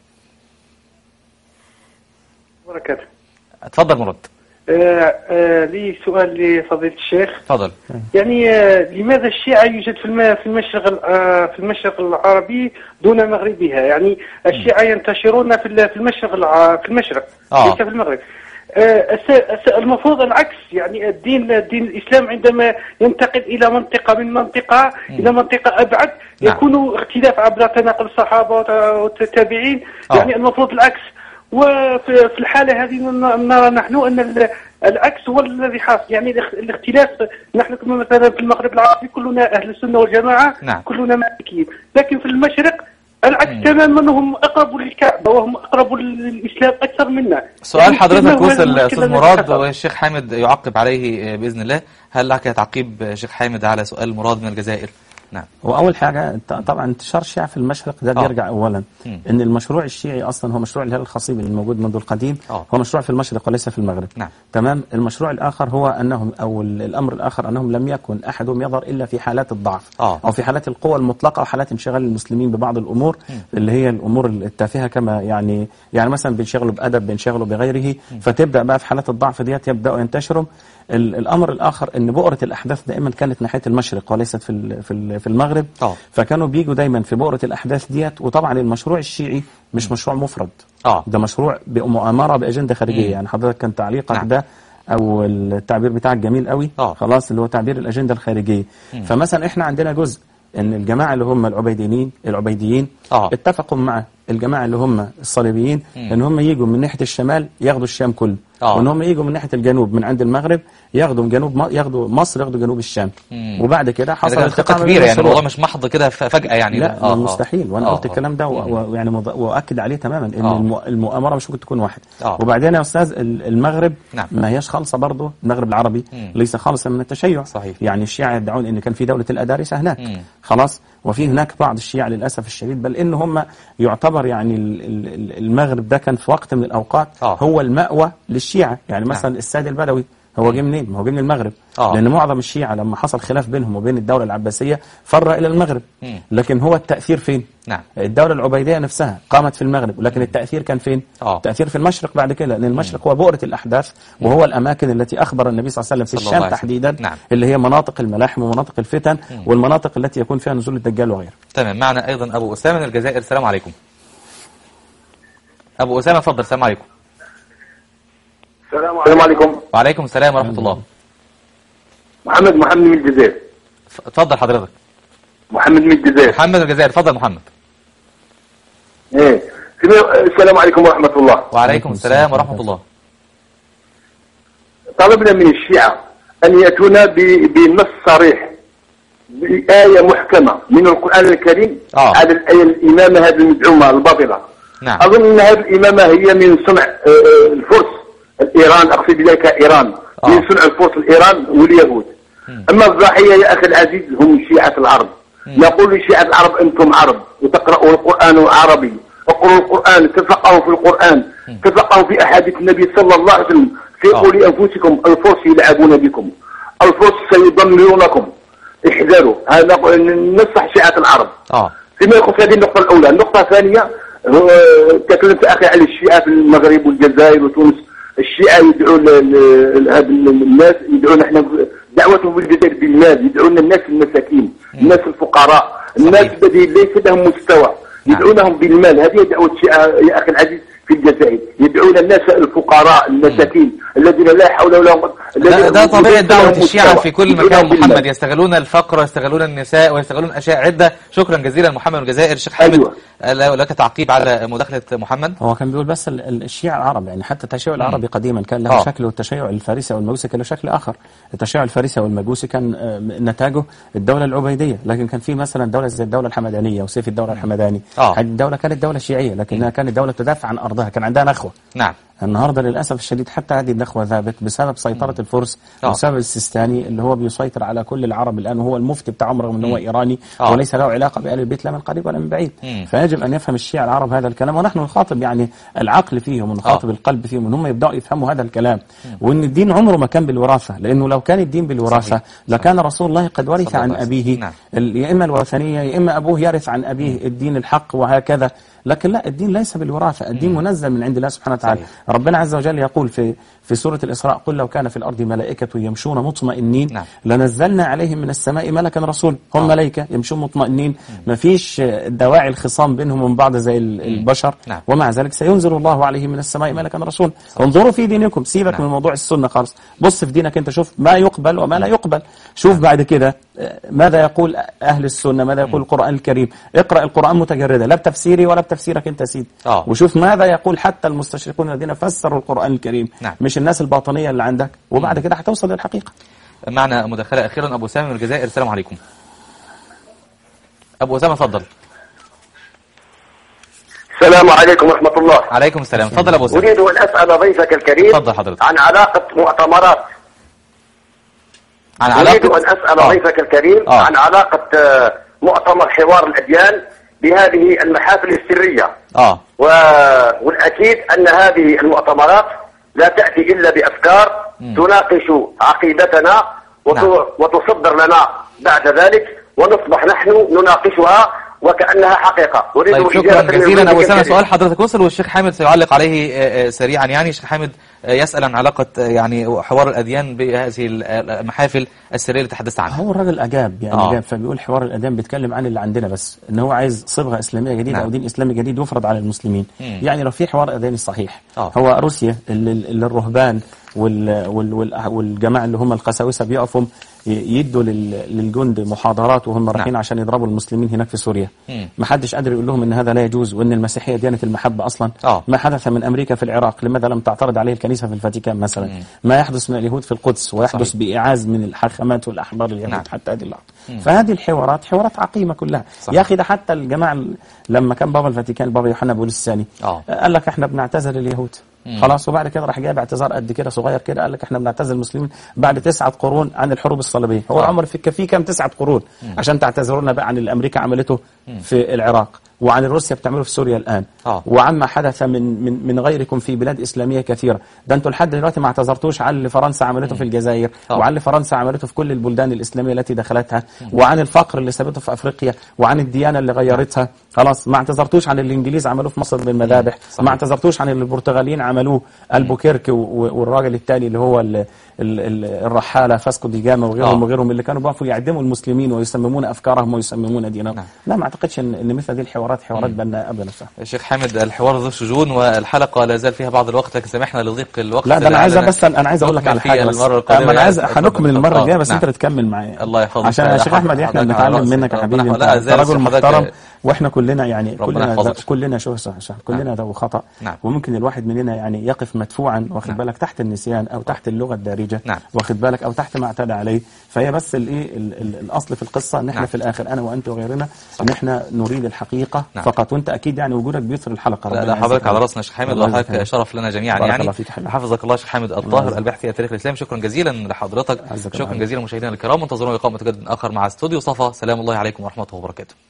بركاته اتفضل مراد آه، آه، لي سؤال لفضيلة الشيخ اتفضل يعني آه، لماذا الشيعة يوجد في الم- في المشرق ال- آه، في المشرق العربي دون مغربها يعني الشيعة ينتشرون في ال- في المشرق الع- في المشرق آه. ليس في المغرب آه، الس- الس- المفروض العكس يعني الدين الدين الاسلام عندما ينتقل الى منطقه من منطقه الى منطقه ابعد نعم. يكون اختلاف عبر تناقل الصحابه وت- والتابعين آه. يعني المفروض العكس وفي في الحالة هذه ن- نرى نحن أن ال- العكس هو الذي حاصل يعني الاخ- الاختلاف نحن كما مثلا في المغرب العربي كلنا أهل السنة والجماعة نعم. كلنا مالكيين لكن في المشرق العكس تماما هم اقرب للكعبه وهم اقرب للاسلام اكثر منا سؤال المشكلة حضرتك هو وصل المشكلة أستاذ التي مراد حصلت. والشيخ حامد يعقب عليه بإذن الله هل لك تعقيب شيخ حامد على سؤال مراد من الجزائر نعم واول حاجه ط- طبعا انتشار الشيعة في المشرق ده آه. بيرجع اولا مم. ان المشروع الشيعي اصلا هو مشروع الهلال الخصيبي الموجود منذ القديم آه. هو مشروع في المشرق وليس في المغرب نعم. تمام المشروع الاخر هو انهم او ال- الامر الاخر انهم لم يكن احدهم يظهر الا في حالات الضعف آه. او في حالات القوى المطلقه او حالات انشغال المسلمين ببعض الامور اللي هي الامور التافهه كما يعني يعني مثلا بينشغلوا بادب بينشغلوا بغيره فتبدا بقى في حالات الضعف ديت يبداوا ينتشروا ال- الامر الاخر ان بؤره الاحداث دائما كانت ناحيه المشرق وليست في ال- في ال- في المغرب آه. فكانوا بيجوا دايما في بؤره الاحداث ديت وطبعا المشروع الشيعي مش مشروع مفرد آه. ده مشروع بمؤامره باجنده خارجيه مم. يعني حضرتك كان تعليقك نعم. ده او التعبير بتاعك جميل قوي آه. خلاص اللي هو تعبير الاجنده الخارجيه فمثلا احنا عندنا جزء ان الجماعه اللي هم العبيديين العبيديين آه. اتفقوا مع الجماعه اللي هم الصليبيين ان هم يجوا من ناحيه الشمال ياخدوا الشام كله آه. وان هم يجوا من ناحيه الجنوب من عند المغرب ياخدوا من جنوب م- ياخدوا مصر ياخدوا جنوب الشام مم. وبعد كده يعني حصل كانت خطة التقاء ما بين كبيرة يعني الصروع. الموضوع مش محض كده ف- فجأة يعني لا آه، آه. مستحيل وانا آه، قلت آه. الكلام ده و- و- يعني مض- واكد عليه تماما ان آه. الم- المؤامره مش ممكن تكون واحد آه. وبعدين يا استاذ ال- المغرب نعم. ما هياش خالصه برضه المغرب العربي مم. ليس خالصا من التشيع صحيح. يعني الشيعة يدعون ان كان في دوله الادارسه هناك مم. خلاص وفي هناك بعض الشيعة للاسف الشديد بل ان هم يعتبر يعني ال- ال- ال- المغرب ده كان في وقت من الاوقات آه. هو المأوى للشيعة يعني مثلا السيد البدوي هو جه منين؟ ما هو جه من المغرب آه. لان معظم الشيعة لما حصل خلاف بينهم وبين الدوله العباسيه فر الى المغرب مم. لكن هو التاثير فين؟ نعم الدولة العبيدية نفسها قامت في المغرب ولكن التأثير كان فين؟ آه. التأثير في المشرق بعد كده لأن المشرق هو بؤرة الأحداث وهو الأماكن التي أخبر النبي صلى الله عليه وسلم في صلى الله الشام عليه وسلم. تحديدا نعم. اللي هي مناطق الملاحم ومناطق الفتن والمناطق التي يكون فيها نزول الدجال وغيره تمام معنا أيضا أبو أسامة من الجزائر السلام عليكم أبو أسامة اتفضل السلام عليكم السلام عليكم وعليكم السلام ورحمة الله محمد محمد من الجزائر ف- اتفضل حضرتك محمد من الجزائر محمد من الجزائر اتفضل محمد ايه سمع- السلام عليكم ورحمة الله وعليكم السلام ورحمة الله طلبنا من الشيعة أن يأتونا ب- بنص صريح بآية محكمة من القرآن الكريم آه. على الآية الإمامة هذه المزعومة الباطلة نعم أظن أن هذه الإمامة هي من صنع آه، آه، الفرس الإيران أقصد بذلك إيران آه. من صنع الفرس الإيران واليهود أما الضحية يا أخي العزيز هم شيعة العرب نقول لشيعة العرب أنتم عرب وتقرأوا القرآن عربي اقرأوا القرآن تفقهوا في القرآن تفقهوا في أحاديث النبي صلى الله عليه وسلم في آه. قول أنفسكم الفرس يلعبون بكم الفرس سيدمرونكم احذروا هذا نصح شيعة العرب اه فيما يخص هذه النقطة الأولى النقطة الثانية هو تكلمت أخي عن الشيعة في المغرب والجزائر وتونس الشيعة يدعون ل- ل- هذا ال- الناس يدعون احنا دعوتهم بالجزائر بالمال يدعون الناس المساكين الناس الفقراء الناس صحيح. الذين ليس لهم مستوى نعم. يدعونهم بالمال هذه دعوة الشيعة يا أخي العزيز في الجزائر يدعون الناس الفقراء المساكين الذين لا حول ولا قوة ده, الذين ده طبيعة ليس دعوة لهم الشيعة مستوى. في كل يدعونهم مكان بالمال. محمد يستغلون الفقر ويستغلون النساء ويستغلون أشياء عدة شكرا جزيلا محمد من الجزائر الشيخ حامد أيوة. أيوة. لك تعقيب على مداخلة محمد هو كان بيقول بس ال- ال- الشيعة العرب يعني حتى التشيع العربي قديما كان له آه. شكل والتشيع الفارسي او المجوسي كان له شكل اخر التشيع الفارسي والمجوسي كان آه، نتاجه الدولة العبيدية لكن كان في مثلا دولة زي الدولة الحمدانية وسيف الدولة الحمداني آه. هذه الدولة كانت دولة شيعية لكنها كانت دولة تدافع عن ارضها كان عندها نخوة نعم النهارده للاسف الشديد حتى هذه النخوه ذابت بسبب سيطره الفرس آه. وسبب السيستاني اللي هو بيسيطر على كل العرب الان وهو المفتي بتاعهم رغم ان هو ايراني آه. وليس له علاقه بال البيت لا من قريب ولا من بعيد مم. فيجب ان يفهم الشيعة العرب هذا الكلام ونحن نخاطب يعني العقل فيهم ونخاطب آه. القلب فيهم ان هم يبداوا يفهموا هذا الكلام وان الدين عمره ما كان بالوراثه لانه لو كان الدين بالوراثه صحيح. لكان رسول الله قد ورث صلى عن الله عليه وسلم. ابيه نعم. ال- يا اما الوثنيه يا اما ابوه يرث عن ابيه الدين الحق وهكذا لكن لا الدين ليس بالوراثه الدين منزل من عند الله سبحانه وتعالى صحيح. ربنا عز وجل يقول في في سوره الاسراء قل لو كان في الارض ملائكه يمشون مطمئنين نعم. لنزلنا عليهم من السماء ملكا رسول هم آه. ملائكه يمشون مطمئنين ما فيش دواعي الخصام بينهم وبين بعض زي ال- البشر نعم. ومع ذلك سينزل الله عليهم من السماء ملكا رسول انظروا في دينكم سيبك نعم. من موضوع السنه خالص بص في دينك انت شوف ما يقبل وما لا يقبل شوف بعد كده آه، ماذا يقول اهل السنه ماذا يقول القران الكريم اقرا القران متجردا لا بتفسيري ولا بتفسيرك انت يا سيدي آه. وشوف ماذا يقول حتى المستشرقون الذين فسروا القران الكريم نعم. مش الناس الباطنيه اللي عندك وبعد كده هتوصل للحقيقه معنا مداخلة أخيرا أبو أسامة من الجزائر السلام عليكم أبو أسامة اتفضل السلام عليكم ورحمة الله عليكم السلام اتفضل يا ابو اسامه أريد أن أسأل ضيفك الكريم اتفضل حضرتك عن علاقة مؤتمرات عن أريد علاقه أن أسأل آه. ضيفك الكريم آه. عن علاقة آه، مؤتمر حوار الأديان بهذه المحافل السرية اه و... والأكيد أن هذه المؤتمرات لا تأتي إلا بأفكار تناقش عقيدتنا وت... نعم. وتصدر لنا بعد ذلك ونصبح نحن نناقشها وكأنها حقيقة أريد طيب شكرا إجابة من جزيلا ابو ضيفك اسامه الكريم. سؤال حضرتك وصل والشيخ حامد سيعلق عليه آه، آه، سريعا يعني الشيخ حامد آه، يسال عن علاقه آه، يعني حوار الاديان بهذه المحافل السريه اللي تحدثت عنها هو الراجل اجاب يعني آه. اجاب فبيقول حوار الاديان بيتكلم عن اللي عندنا بس ان هو عايز صبغه اسلاميه جديده نعم. او دين اسلامي جديد يفرض على المسلمين مم. يعني لو في حوار ادياني صحيح آه. هو روسيا اللي, اللي الرهبان وال وال وال والجماعه اللي هم القساوسه بيقفوا ي- يدوا لل- للجند محاضرات وهم رايحين عشان يضربوا المسلمين هناك في سوريا مم. ما حدش قادر يقول لهم ان هذا لا يجوز وان المسيحيه ديانه المحبه اصلا آه. ما حدث من امريكا في العراق لماذا لم تعترض عليه الكنيسه في الفاتيكان مثلا ما يحدث من اليهود في القدس ويحدث صحيح. بايعاز من الحاخامات والاحبار اليهود نعم. حتى هذه اللحظه فهذه الحوارات حوارات عقيمه كلها صحيح. يا اخي ده حتى الجماعه ال- لما كان بابا الفاتيكان البابا يوحنا بولس الثاني آه. قال لك احنا بنعتذر اليهود خلاص وبعد كده راح جايب اعتذار قد كده صغير كده قال لك احنا بنعتذر المسلمين بعد تسعة قرون عن الحروب الصليبيه هو آه. عمر في في كام تسعة قرون عشان تعتذروا لنا بقى عن اللي امريكا عملته في العراق وعن روسيا بتعمله في سوريا الان آه. وعما حدث من من من غيركم في بلاد اسلاميه كثيره ده انتوا لحد دلوقتي ما اعتذرتوش عن اللي فرنسا عملته في الجزائر آه. وعن اللي فرنسا عملته في كل البلدان الاسلاميه التي دخلتها وعن الفقر اللي سابته في افريقيا وعن الديانه اللي غيرتها خلاص ما اعتذرتوش عن اللي الانجليز عملوه في مصر بالمذابح صحيح. ما اعتذرتوش عن اللي البرتغاليين عملوه البوكيرك و- و- والراجل الثاني اللي هو ال- ال- ال- الرحاله فاسكو دي جاما وغيرهم آه. وغيرهم اللي كانوا بيقفوا يعدموا المسلمين ويسممون افكارهم ويسممون دينهم نعم. لا ما اعتقدش ان إن مثل هذه الحوارات حوارات بناء ابدا الشيخ حامد الحوار ذو شجون والحلقه لا زال فيها بعض الوقت لكن سامحنا لضيق الوقت لا ده انا عايز لعلنا بس انا عايز اقول لك على نكمل حاجه فيها بس المره القادمه ما انا عايز يعني. هنكمل المره آه، الجايه بس نعم. انت تكمل معايا الله يحفظك. عشان يا شيخ احمد احنا حضرتك على بنتعلم رأسي. منك يا ربنا حبيبي يحفظك. انت لا، أنت زي راجل حضرتك- محترم واحنا كلنا يعني ربنا كلنا يحفظك. ذو- كلنا شو صح صح كلنا ذو خطا نعم. وممكن الواحد مننا يعني يقف مدفوعا واخد بالك تحت النسيان او تحت اللغه الدارجه نعم. واخد بالك او تحت ما اعتدى عليه فهي بس الايه ال- ال- الاصل في القصه ان احنا نعم. في الاخر انا وانت وغيرنا ان احنا نريد الحقيقه نعم. فقط وانت اكيد يعني وجودك بيثر الحلقه لا ربنا لا يعزك حضرتك يا على رب. راسنا يا شيخ حامد الله وحضرتك يجزاك شرف لنا جميعا بارك يعني الله فيك يا حبيبي. حفظك الله شيخ حامد الطاهر يجزاك. الباحث في تاريخ الاسلام شكرا جزيلا لحضرتك عزك شكرا الله. جزيلا مشاهدينا الكرام انتظرونا لقاء متجدد اخر مع استوديو صفا سلام الله عليكم ورحمه الله وبركاته